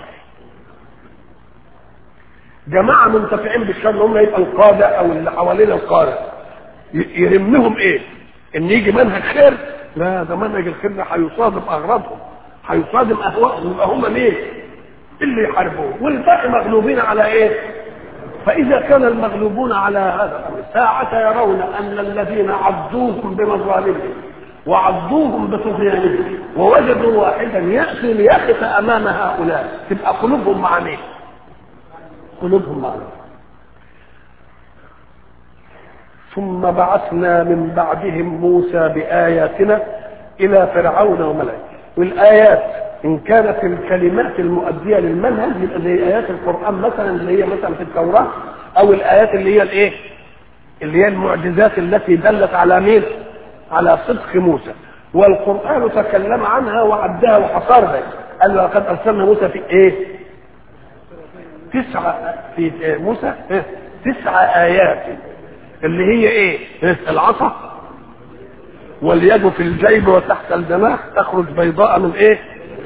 جماعة منتفعين بالشر هم يبقى القادة أو اللي حوالين القادة يهمهم إيه؟ إن يجي منهج خير لا ده منهج الخير ده هيصادم أغراضهم هيصادم اهواءهم يبقى هم مين؟ اللي يحاربوه والباقي مغلوبين على ايه؟ فاذا كان المغلوبون على هذا ساعة يرون ان الذين عضوهم بمظالمهم وعضوهم بطغيانهم ووجدوا واحدا ياتي ليقف امام هؤلاء تبقى قلوبهم مع مين؟ قلوبهم مع مين؟ ثم بعثنا من بعدهم موسى باياتنا الى فرعون وملئه والآيات إن كانت الكلمات المؤدية للمنهج يبقى زي آيات القرآن مثلا اللي هي مثلا في التوراة أو الآيات اللي هي الإيه؟ اللي هي المعجزات التي دلت على مين؟ على صدق موسى والقرآن تكلم عنها وعدها وحصر ذلك قال له لقد أرسلنا موسى في إيه؟ تسعة في موسى إيه؟ تسع آيات اللي هي إيه؟ إيه؟ العصا واليد في الجيب وتحت الجناح تخرج بيضاء من ايه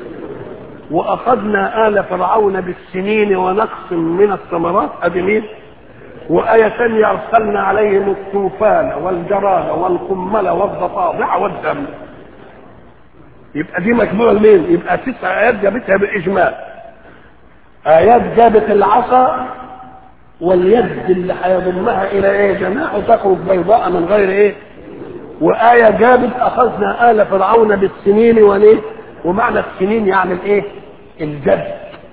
واخذنا ال فرعون بالسنين ونقص من الثمرات ادي مين وآية ثانية أرسلنا عليهم الطوفان والجراد والقمل والضفادع والدم يبقى دي مجموعة مين؟ يبقى تسع آيات جابتها بالإجمال آيات جابت العصا واليد اللي هيضمها إلى إيه جناح تخرج بيضاء من غير إيه وآية جابت أخذنا آل فرعون بالسنين وليه ومعنى السنين يعني الإيه الجد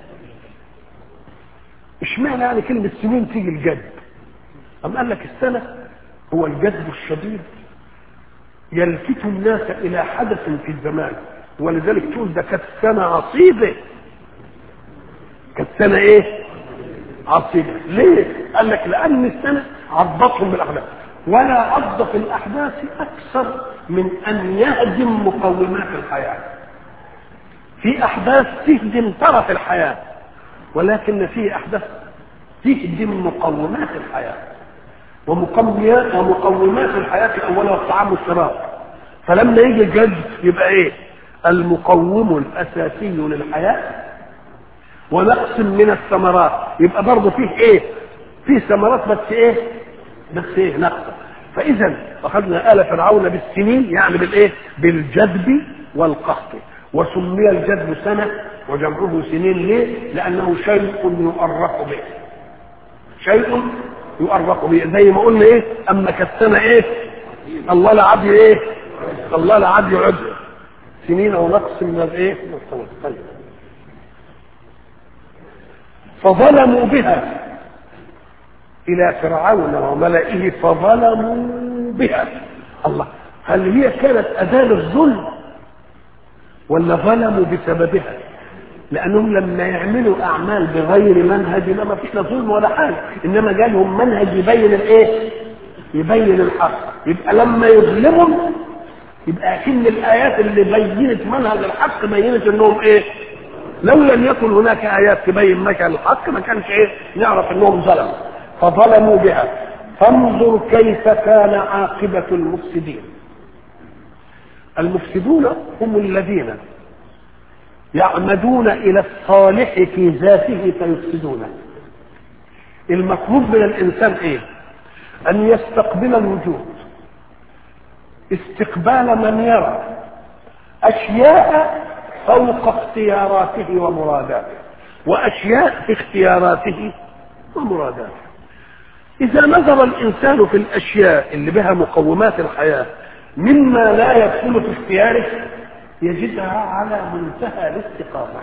اشمعنى يعني كلمة سنين تيجي الجد أم قال لك السنة هو الجذب الشديد يلفت الناس إلى حدث في الزمان ولذلك تقول ده كانت سنة عصيبة كانت سنة إيه؟ عصيبة ليه؟ قال لك لأن السنة عضتهم بالأحداث ولا عض في الأحداث أكثر من أن يهدم مقومات الحياة في أحداث تهدم طرف الحياة ولكن في أحداث تهدم مقومات الحياة ومقومات ومقومات الحياة أولها الطعام والشراب فلما يجي الجد يبقى إيه المقوم الأساسي للحياة ونقص من الثمرات يبقى برضه فيه إيه فيه ثمرات بس إيه بس إيه نقص فإذا أخذنا آل فرعون بالسنين يعني بالإيه بالجدب والقحط وسمي الجدب سنة وجمعه سنين ليه؟ لأنه شيء يؤرق به شيء يؤرق به زي ما قلنا ايه اما كالسنة ايه الله لا عاد ايه الله لا عاد يعد سنين او نقص من الايه من الثمر طيب فظلموا بها الى فرعون وملئه فظلموا بها الله هل هي كانت اداه للظلم ولا ظلموا بسببها لانهم لما يعملوا اعمال بغير منهج لا ما فيش لا ظلم ولا حاجه انما جالهم منهج يبين الايه يبين الحق يبقى لما يظلمهم يبقى اكن الايات اللي بينت منهج الحق بينت انهم ايه لو لم يكن هناك ايات تبين مكان الحق ما كانش ايه نعرف انهم ظلموا فظلموا بها فانظر كيف كان عاقبه المفسدين المفسدون هم الذين يعمدون الى الصالح في ذاته فيفسدونه المطلوب من الانسان ايه ان يستقبل الوجود استقبال من يرى اشياء فوق اختياراته ومراداته واشياء في اختياراته ومراداته اذا نظر الانسان في الاشياء اللي بها مقومات الحياه مما لا يدخل في اختياره يجدها على منتهى الاستقامة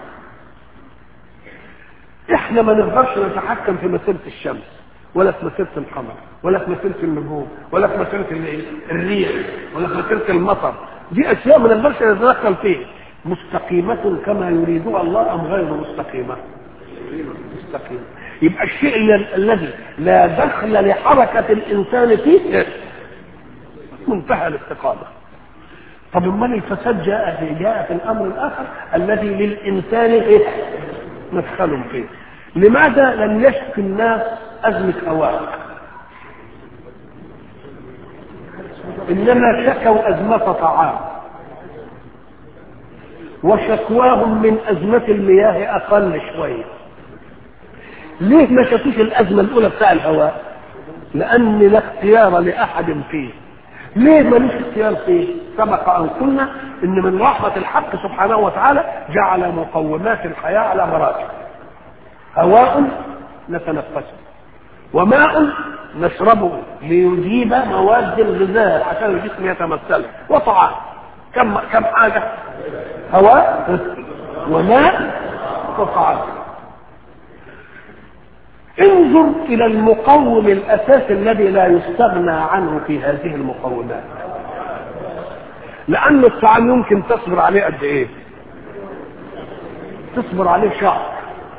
احنا ما نقدرش نتحكم في مسيرة الشمس ولا في مسيرة القمر ولا في مسيرة النجوم ولا في مسيرة الريح ولا في مسيرة المطر دي اشياء ما نقدرش نتدخل فيها مستقيمة كما يريدها الله ام غير مستقيمة مستقيمة يبقى الشيء الذي لا دخل لحركة الانسان فيه منتهى الاستقامة طب امال الفساد جاء في جاء في الامر الاخر الذي للانسان ايه مدخل فيه لماذا لم يشك الناس ازمه هواء انما شكوا ازمه طعام وشكواهم من ازمه المياه اقل شويه ليه ما شافوش الازمه الاولى بتاع الهواء لان لا اختيار لاحد فيه ليه ملوش اختيار فيه سبق ان قلنا ان من رحمه الحق سبحانه وتعالى جعل مقومات الحياه على مراتب هواء نتنفسه وماء نشربه ليجيب مواد الغذاء عشان الجسم يتمثله وطعام كم كم حاجه هواء وماء وطعام انظر الى المقوم الاساسي الذي لا يستغنى عنه في هذه المقومات لان الطعام يمكن تصبر عليه قد ايه تصبر عليه شهر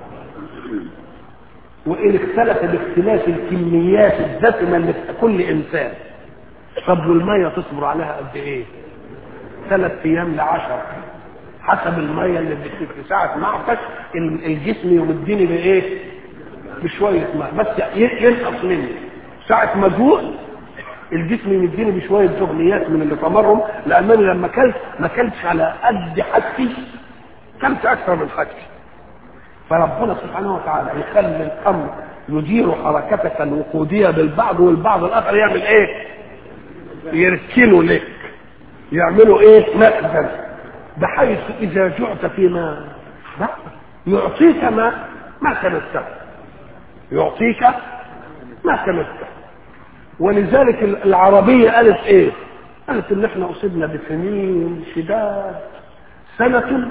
وان اختلف باختلاف الكميات الدسمه اللي في كل انسان طب والميه تصبر عليها قد ايه ثلاث ايام لعشر حسب الميه اللي في ساعه معطش الجسم يمدني بايه بشويه ماء بس ينقص مني ساعه ما جوع الجسم يمديني بشويه دهنيات من اللي تمرهم لانني لما اكلت ما اكلتش على قد حاجتي كلت اكثر من حاجتي فربنا سبحانه وتعالى يخلي الامر يدير حركتك الوقوديه بالبعض والبعض الاخر يعمل ايه؟ يركنوا لك يعملوا ايه؟ مخزن بحيث اذا جعت فيما يعطيك ما ما تمسك يعطيك ما تمسك ولذلك العربية قالت ايه قالت ان احنا اصبنا بسنين شداد سنة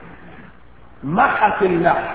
محت اللحم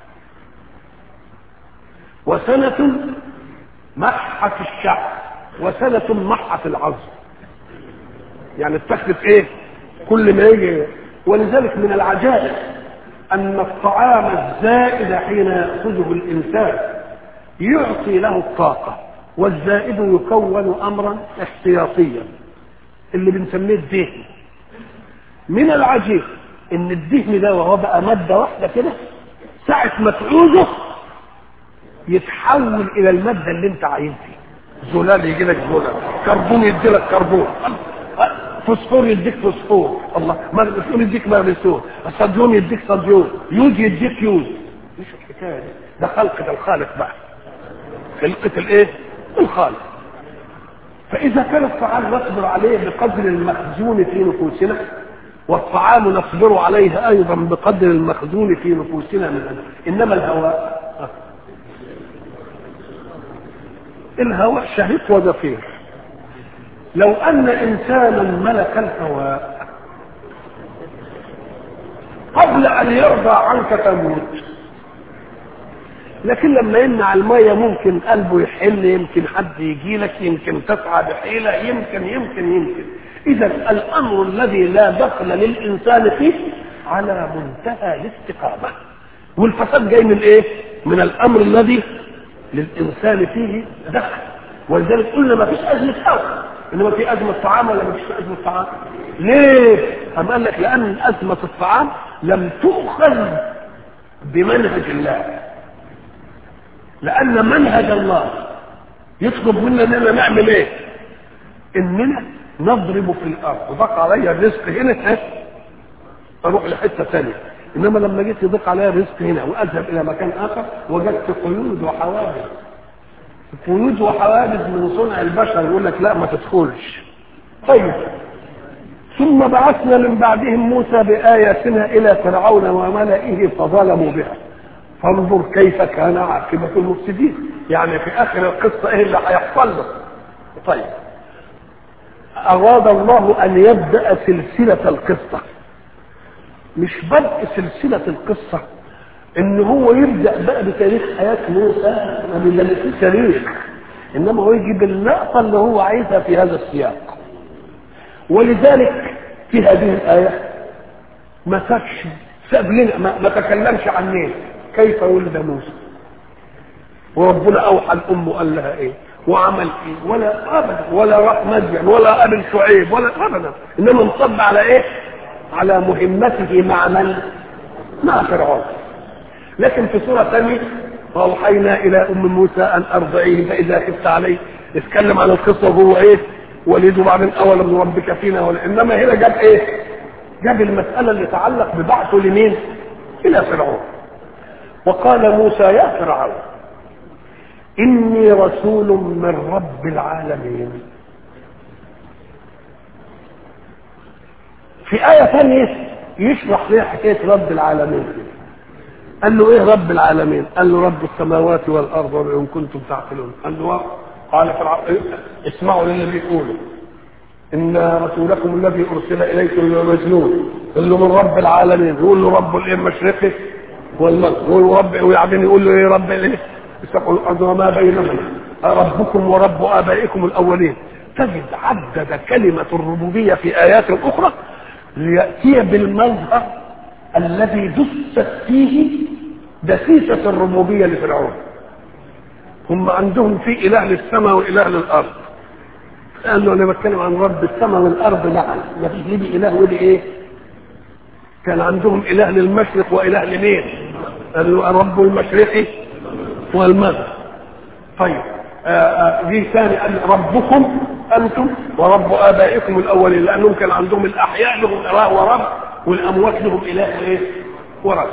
وسنة محت الشعر وسنة محت العظم يعني اتخذت ايه كل ما يجي ولذلك من العجائب ان الطعام الزائد حين ياخذه الانسان يعطي له الطاقه والزائد يكون امرا احتياطيا اللي بنسميه الدهن من العجيب ان الدهن ده وهو بقى ماده واحده كده ساعه ما تعوزه يتحول الى الماده اللي انت عايزها زلال يجي لك زلال كربون يدي لك كربون فوسفور يديك فوسفور الله مغنيسيوم يديك مغنيسيوم صديوم يديك صديوم يود يديك يود مش الحكايه دي ده خلقة الخالق بقى خلقة الايه الخالق فاذا كان الطعام نصبر عليه بقدر المخزون في نفوسنا والطعام نصبر عليه ايضا بقدر المخزون في نفوسنا من أجل. انما الهواء الهواء شهيق وزفير لو ان انسانا ملك الهواء قبل ان يرضى عنك تموت لكن لما يمنع المية ممكن قلبه يحل يمكن حد يجي لك يمكن تسعى بحيلة يمكن يمكن يمكن إذا الأمر الذي لا دخل للإنسان فيه على منتهى الاستقامة والفساد جاي من إيه؟ من الأمر الذي للإنسان فيه دخل ولذلك قلنا ما فيش أزمة هواء إنما في أزمة طعام ولا ما فيش أزمة طعام؟ ليه؟ أم قال لك لأن أزمة الطعام لم تؤخذ بمنهج الله لان منهج الله يطلب منا اننا نعمل ايه اننا نضرب في الارض وضاق عليا الرزق هنا ها اروح لحته ثانيه انما لما جيت يضيق عليا الرزق هنا واذهب الى مكان اخر وجدت قيود وحوادث قيود وحوادث من صنع البشر يقول لك لا ما تدخلش طيب ثم بعثنا من بعدهم موسى بآياتنا إلى فرعون وملئه فظلموا بها فانظر كيف كان عاقبة المفسدين يعني في آخر القصة إيه اللي هيحصل له طيب أراد الله أن يبدأ سلسلة القصة مش بدء سلسلة القصة إن هو يبدأ بقى بتاريخ حياة موسى ما بيدلسوش تاريخ إنما هو يجيب اللقطة اللي هو عايزها في هذا السياق ولذلك في هذه الآية ما سابش ساب لنا ما, ما تكلمش عن مين كيف ولد موسى وربنا اوحى الام قال لها ايه وعمل ايه ولا ابدا ولا راح مدين ولا قابل شعيب ولا ابدا انما انصب على ايه على مهمته مع من مع فرعون لكن في سوره ثانيه واوحينا الى ام موسى ان ارضعيه فاذا خفت عليه اتكلم عن القصه وهو ايه وليد وبعدين اولم نربك فينا ولا انما هنا جاب ايه جاب المساله اللي تتعلق ببعثه لمين الى فرعون وقال موسى يا فرعون إني رسول من رب العالمين في آية ثانية يشرح لها حكاية رب العالمين قال له ايه رب العالمين قال له رب السماوات والارض وان كنتم تعقلون قال له قال فرعون اسمعوا للي بيقولوا ان رسولكم الذي ارسل اليكم لمجنون قال له من رب العالمين يقول له رب الايه المشرقي والمغرب ورب وبعدين يقول له ايه رب الايه استقوا الارض وما بينهما ربكم ورب ابائكم الاولين تجد عدد كلمه الربوبيه في ايات اخرى لياتي بالمظهر الذي دست فيه دسيسه الربوبيه لفرعون هم عندهم في اله للسماء واله للارض قال له انا بتكلم عن رب السماء والارض نعم ما فيش ليه اله ولي ايه كان عندهم اله للمشرق واله لمين قالوا رب المشرق والمغرب طيب دي ثاني قال ربكم انتم ورب ابائكم الاولين لانهم كان عندهم الاحياء لهم اله ورب والاموات لهم اله ايه ورب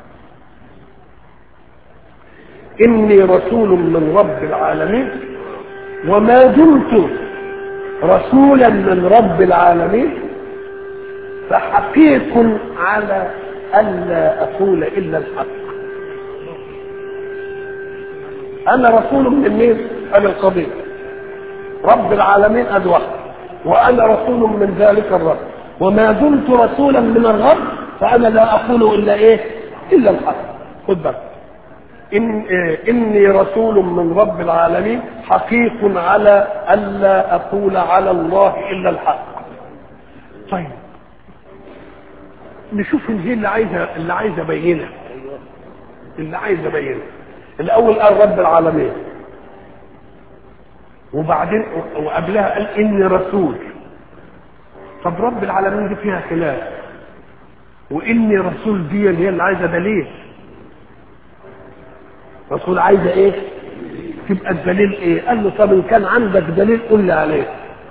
اني رسول من رب العالمين وما دمت رسولا من رب العالمين فحقيق على ألا أقول إلا الحق أنا رسول من مين؟ أنا القضية رب العالمين قد واحد وأنا رسول من ذلك الرب وما دمت رسولا من الرب فأنا لا أقول إلا إيه؟ إلا الحق خد بالك إن إيه إني رسول من رب العالمين حقيق على ألا أقول على الله إلا الحق طيب نشوف ايه اللي عايزه اللي عايز ابينه اللي عايز ابينه الاول قال رب العالمين وبعدين وقبلها قال اني رسول طب رب العالمين دي فيها خلاف واني رسول دي هي اللي عايزه دليل رسول عايزه ايه تبقى الدليل ايه قال له طب ان كان عندك دليل قل لي عليه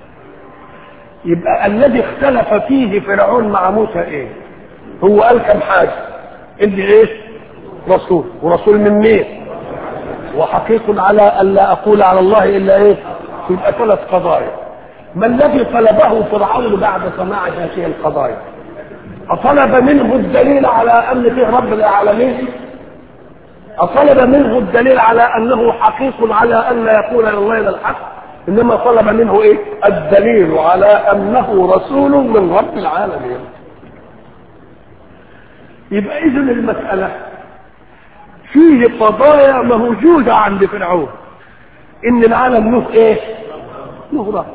يبقى الذي اختلف فيه فرعون مع موسى ايه هو قال كم حاجه ادي ايه رسول ورسول من مين وحقيق على الا اقول على الله الا ايه يبقى ثلاث قضايا ما الذي طلبه فرعون بعد سماع هذه القضايا أطلب منه الدليل على أن فيه رب العالمين أطلب منه الدليل على أنه حقيق على أن لا يكون لله إلا الحق إنما طلب منه إيه الدليل على أنه رسول من رب العالمين يبقى إذن المسألة فيه قضايا موجودة عند فرعون إن العالم له إيه له رب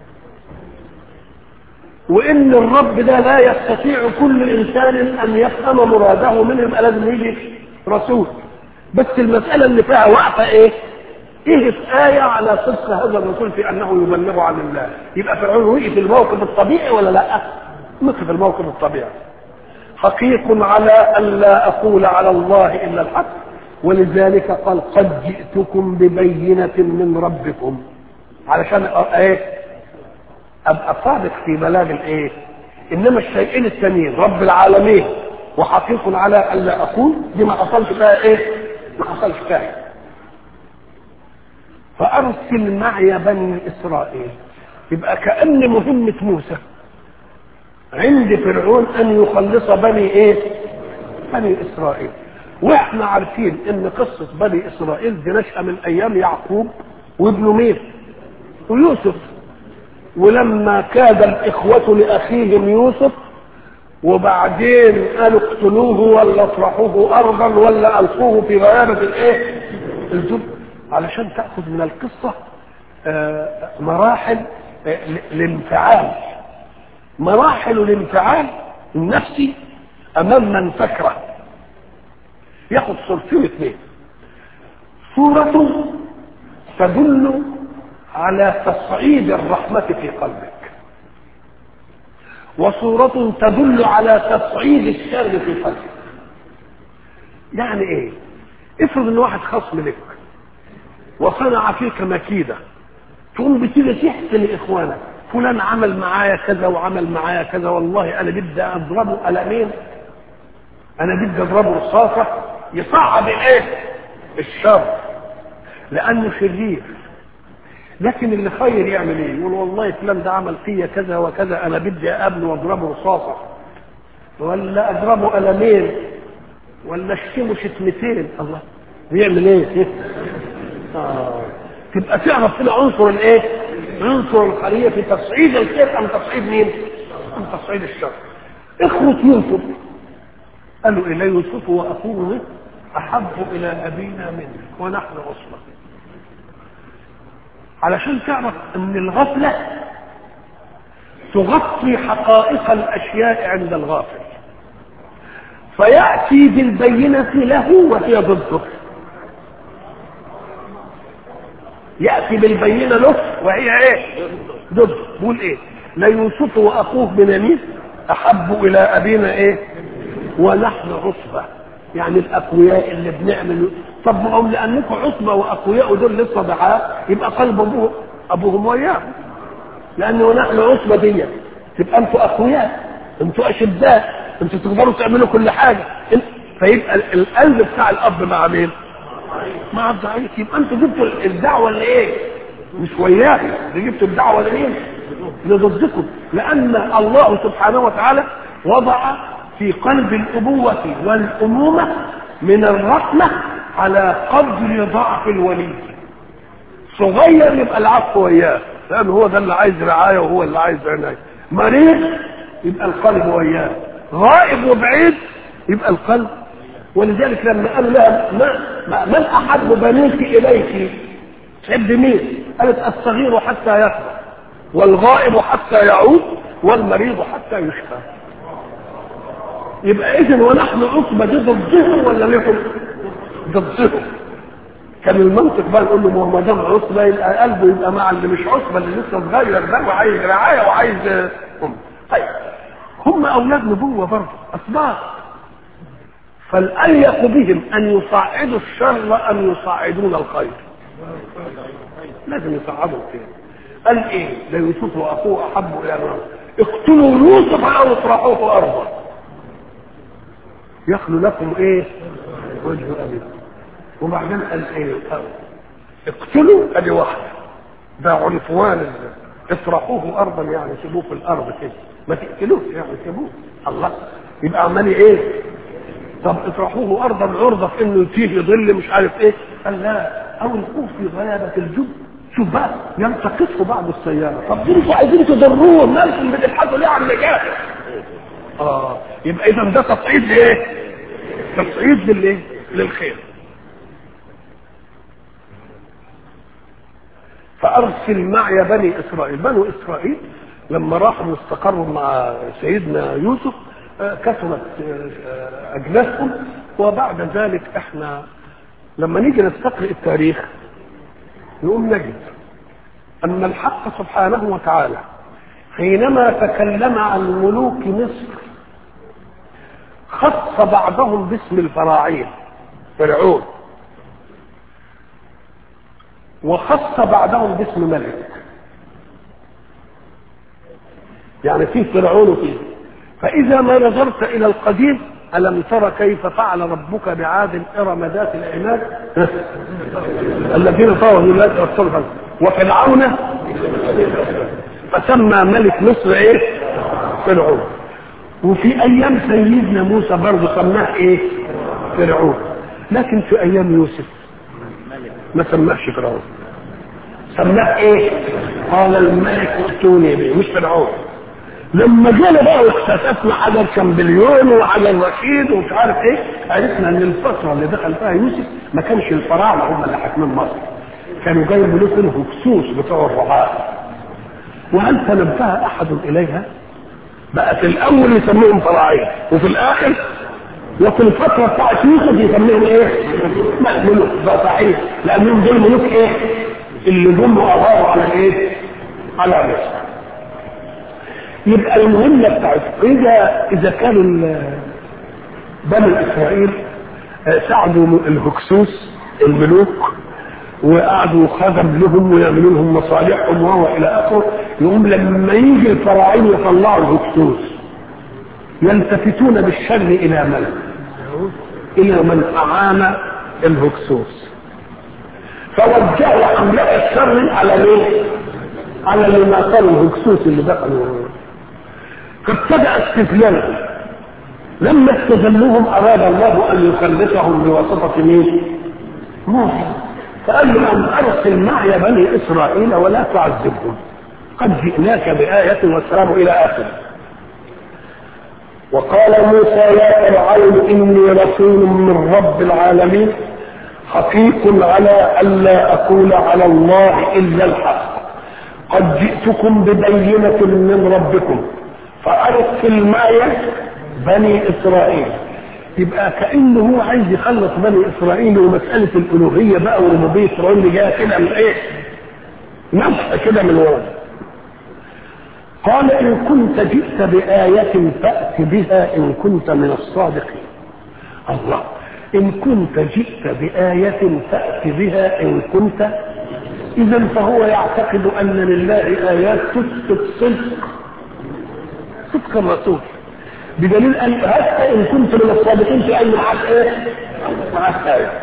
وان الرب ده لا يستطيع كل انسان ان يفهم مراده منه يبقى لازم يجي رسول بس المساله اللي فيها وقفه ايه؟ ايه في آية على صدق هذا الرسول في أنه يبلغ عن الله يبقى فرعون وقف الموقف الطبيعي ولا لا؟ وقف الموقف الطبيعي حقيق على أن لا أقول على الله إلا الحق ولذلك قال قد جئتكم ببينة من ربكم علشان ايه ابقى صادق في بلاغ الايه انما الشيئين الثانيين رب العالمين وحقيق على الا اقول دي ما حصلش فيها ايه ما حصلش فيها فارسل معي بني اسرائيل يبقى كان مهمه موسى عند فرعون ان يخلص بني ايه بني اسرائيل واحنا عارفين ان قصه بني اسرائيل دي نشأة من ايام يعقوب وابنه مين ويوسف ولما كاد الإخوة لأخيهم يوسف وبعدين قالوا اقتلوه ولا اطرحوه أرضا ولا ألقوه في غيابة الإيه؟ الجب علشان تأخذ من القصة آه مراحل آه الانفعال مراحل الانفعال النفسي أمام من فكره ياخد صورتين اثنين صورة تدل على تصعيد الرحمة في قلبك وصورة تدل على تصعيد الشر في قلبك يعني ايه افرض ان واحد خصم لك وصنع فيك مكيدة تقوم بتيجي تحسن لاخوانك فلان عمل معايا كذا وعمل معايا كذا والله انا بدي اضربه قلمين انا بدي اضربه رصاصة يصعب ايه الشر لانه شرير لكن اللي خير يعمل ايه يقول والله فلان ده عمل فيا كذا وكذا انا بدي اقابله واضربه رصاصه ولا اضربه قلمين ولا اشتمه شتمتين الله بيعمل ايه آه. تبقى تعرف كده عنصر الايه عنصر الخليه في تصعيد الخير ام تصعيد مين ام تصعيد الشر اخوه يوسف قالوا الى يوسف واخوه احب الى ابينا منه ونحن عصبه علشان تعرف ان الغفله تغطي حقائق الاشياء عند الغافل فياتي بالبينه له وهي ضده ياتي بالبينه له وهي ايه ضده بيقول ايه ليوسف واخوه بنيامين احب الى ابينا ايه ونحن عصبه يعني الاقوياء اللي بنعمل طب ما هم لانكم عصبه واقوياء دول لسه ضعاف يبقى قلب ابوه ابوهم وياهم لانه نحن عصبه دي تبقى انتوا اقوياء انتوا اشداء انتوا تقدروا تعملوا كل حاجه فيبقى القلب بتاع الاب مع مين؟ مع الضعيف يبقى انتوا جبتوا الدعوه اللي ايه؟ مش وياكم دي جبتوا الدعوه لمين؟ لضدكم لان الله سبحانه وتعالى وضع في قلب الابوه والامومه من الرحمه على قدر ضعف الولي صغير يبقى العفو وياه لان هو ده اللي عايز رعايه وهو اللي عايز عنايه مريض يبقى القلب وياه غائب وبعيد يبقى القلب ولذلك لما قال لها ما من احب بنيك اليك تحب مين قالت الصغير حتى يكبر والغائب حتى يعود والمريض حتى يشفى يبقى اذا ونحن عصبه دي ضدهم ولا لهم ضدهم كان المنطق بقى نقول له ما دام عصبه يبقى قلبه يبقى مع اللي مش عصبه اللي لسه صغير ده وعايز رعايه وعايز ام طيب هم اولاد نبوه برضه اسباب فالأليق بهم أن يصعدوا الشر أم يصعدون الخير لازم يصعدوا كده قال ايه ليوسف واخوه احب الى الله اقتلوا يوسف او اطرحوه ارضا يخلو لكم ايه وجه ابيكم وبعدين قال ايه اقتلوا ادي واحده ده عنفوان اطرحوه ارضا يعني سيبوه في الارض كده ما تقتلوش يعني سيبوه الله يبقى عمال ايه طب اطرحوه ارضا عرضه في انه فيه ظل مش عارف ايه قال لا او القوه في غيابه الجب شوف بقى يلتقطه بعض السياره طب دول انتوا عايزين تضروه مالكم بتبحثوا ليه عن نجاه اه يبقى اذا ده تصعيد لايه تصعيد للايه للخير فارسل معي بني اسرائيل بنو اسرائيل لما راحوا واستقروا مع سيدنا يوسف كثرت اجناسهم وبعد ذلك احنا لما نيجي نستقرئ التاريخ نقوم نجد ان الحق سبحانه وتعالى حينما تكلم عن ملوك مصر خص بعضهم باسم الفراعين فرعون وخص بعضهم باسم ملك يعني فيه فرعون وفيه فإذا ما نظرت إلى القديم ألم تر كيف فعل ربك بعاد إرم ذات العماد الذين طغوا الولاد والصلح وفرعون فسمى ملك مصر ايه فرعون وفي ايام سيدنا موسى برضه سماه ايه فرعون لكن في ايام يوسف ما سماهش فرعون سماه ايه قال الملك ائتوني به مش فرعون لما جانا بقى واكتشفنا حجر شامبليون وحجر رشيد ومش عارف ايه عرفنا ان الفتره اللي دخل فيها يوسف ما كانش الفراعنه هم اللي حاكمين مصر كانوا جايين ملوك الهكسوس بتوع الرعاة وهل تنبه احد اليها بقى في الاول يسميهم فراعين وفي الاخر وفي الفتره بتاعت يوسف يسميهم ايه؟ لا ملوك ده صحيح لانهم دول ملوك ايه؟ اللي جم واغاروا على ايه؟ على مصر يبقى المهمه بتاعت اذا اذا كانوا بني اسرائيل ساعدوا الهكسوس الملوك وقعدوا خدم لهم ويعملوا لهم مصالحهم وهو الى اخره يقوم لما يجي الفراعين يطلعوا الهكسوس يلتفتون بالشر الى من؟ الى من اعان الهكسوس فوجهوا حملة الشر على مين؟ على اللي ناصروا الهكسوس اللي دخلوا فابتدأ استذلالهم لما استذلوهم اراد الله ان يخلصهم بواسطة مين؟ موسى فقال له ان ارسل معي بني اسرائيل ولا تعذبهم قد جئناك بآية والسلام إلى آخره وقال موسى يا فرعون إني رسول من رب العالمين حقيق على ألا أقول على الله إلا الحق قد جئتكم ببينة من ربكم فأرسل معي بني إسرائيل يبقى كأنه هو عايز يخلص بني إسرائيل ومسألة الألوهية بقى وربوبية إسرائيل اللي جاية كده من إيه؟ نفسه كده من ورا قال إن كنت جئت بآية فأت بها إن كنت من الصادقين الله إن كنت جئت بآية فأت بها إن كنت إذا فهو يعتقد أن لله آيات تثبت صدق صدق الرسول بدليل أن حتى إن كنت من الصادقين في أي معاك إيه؟ معاك آية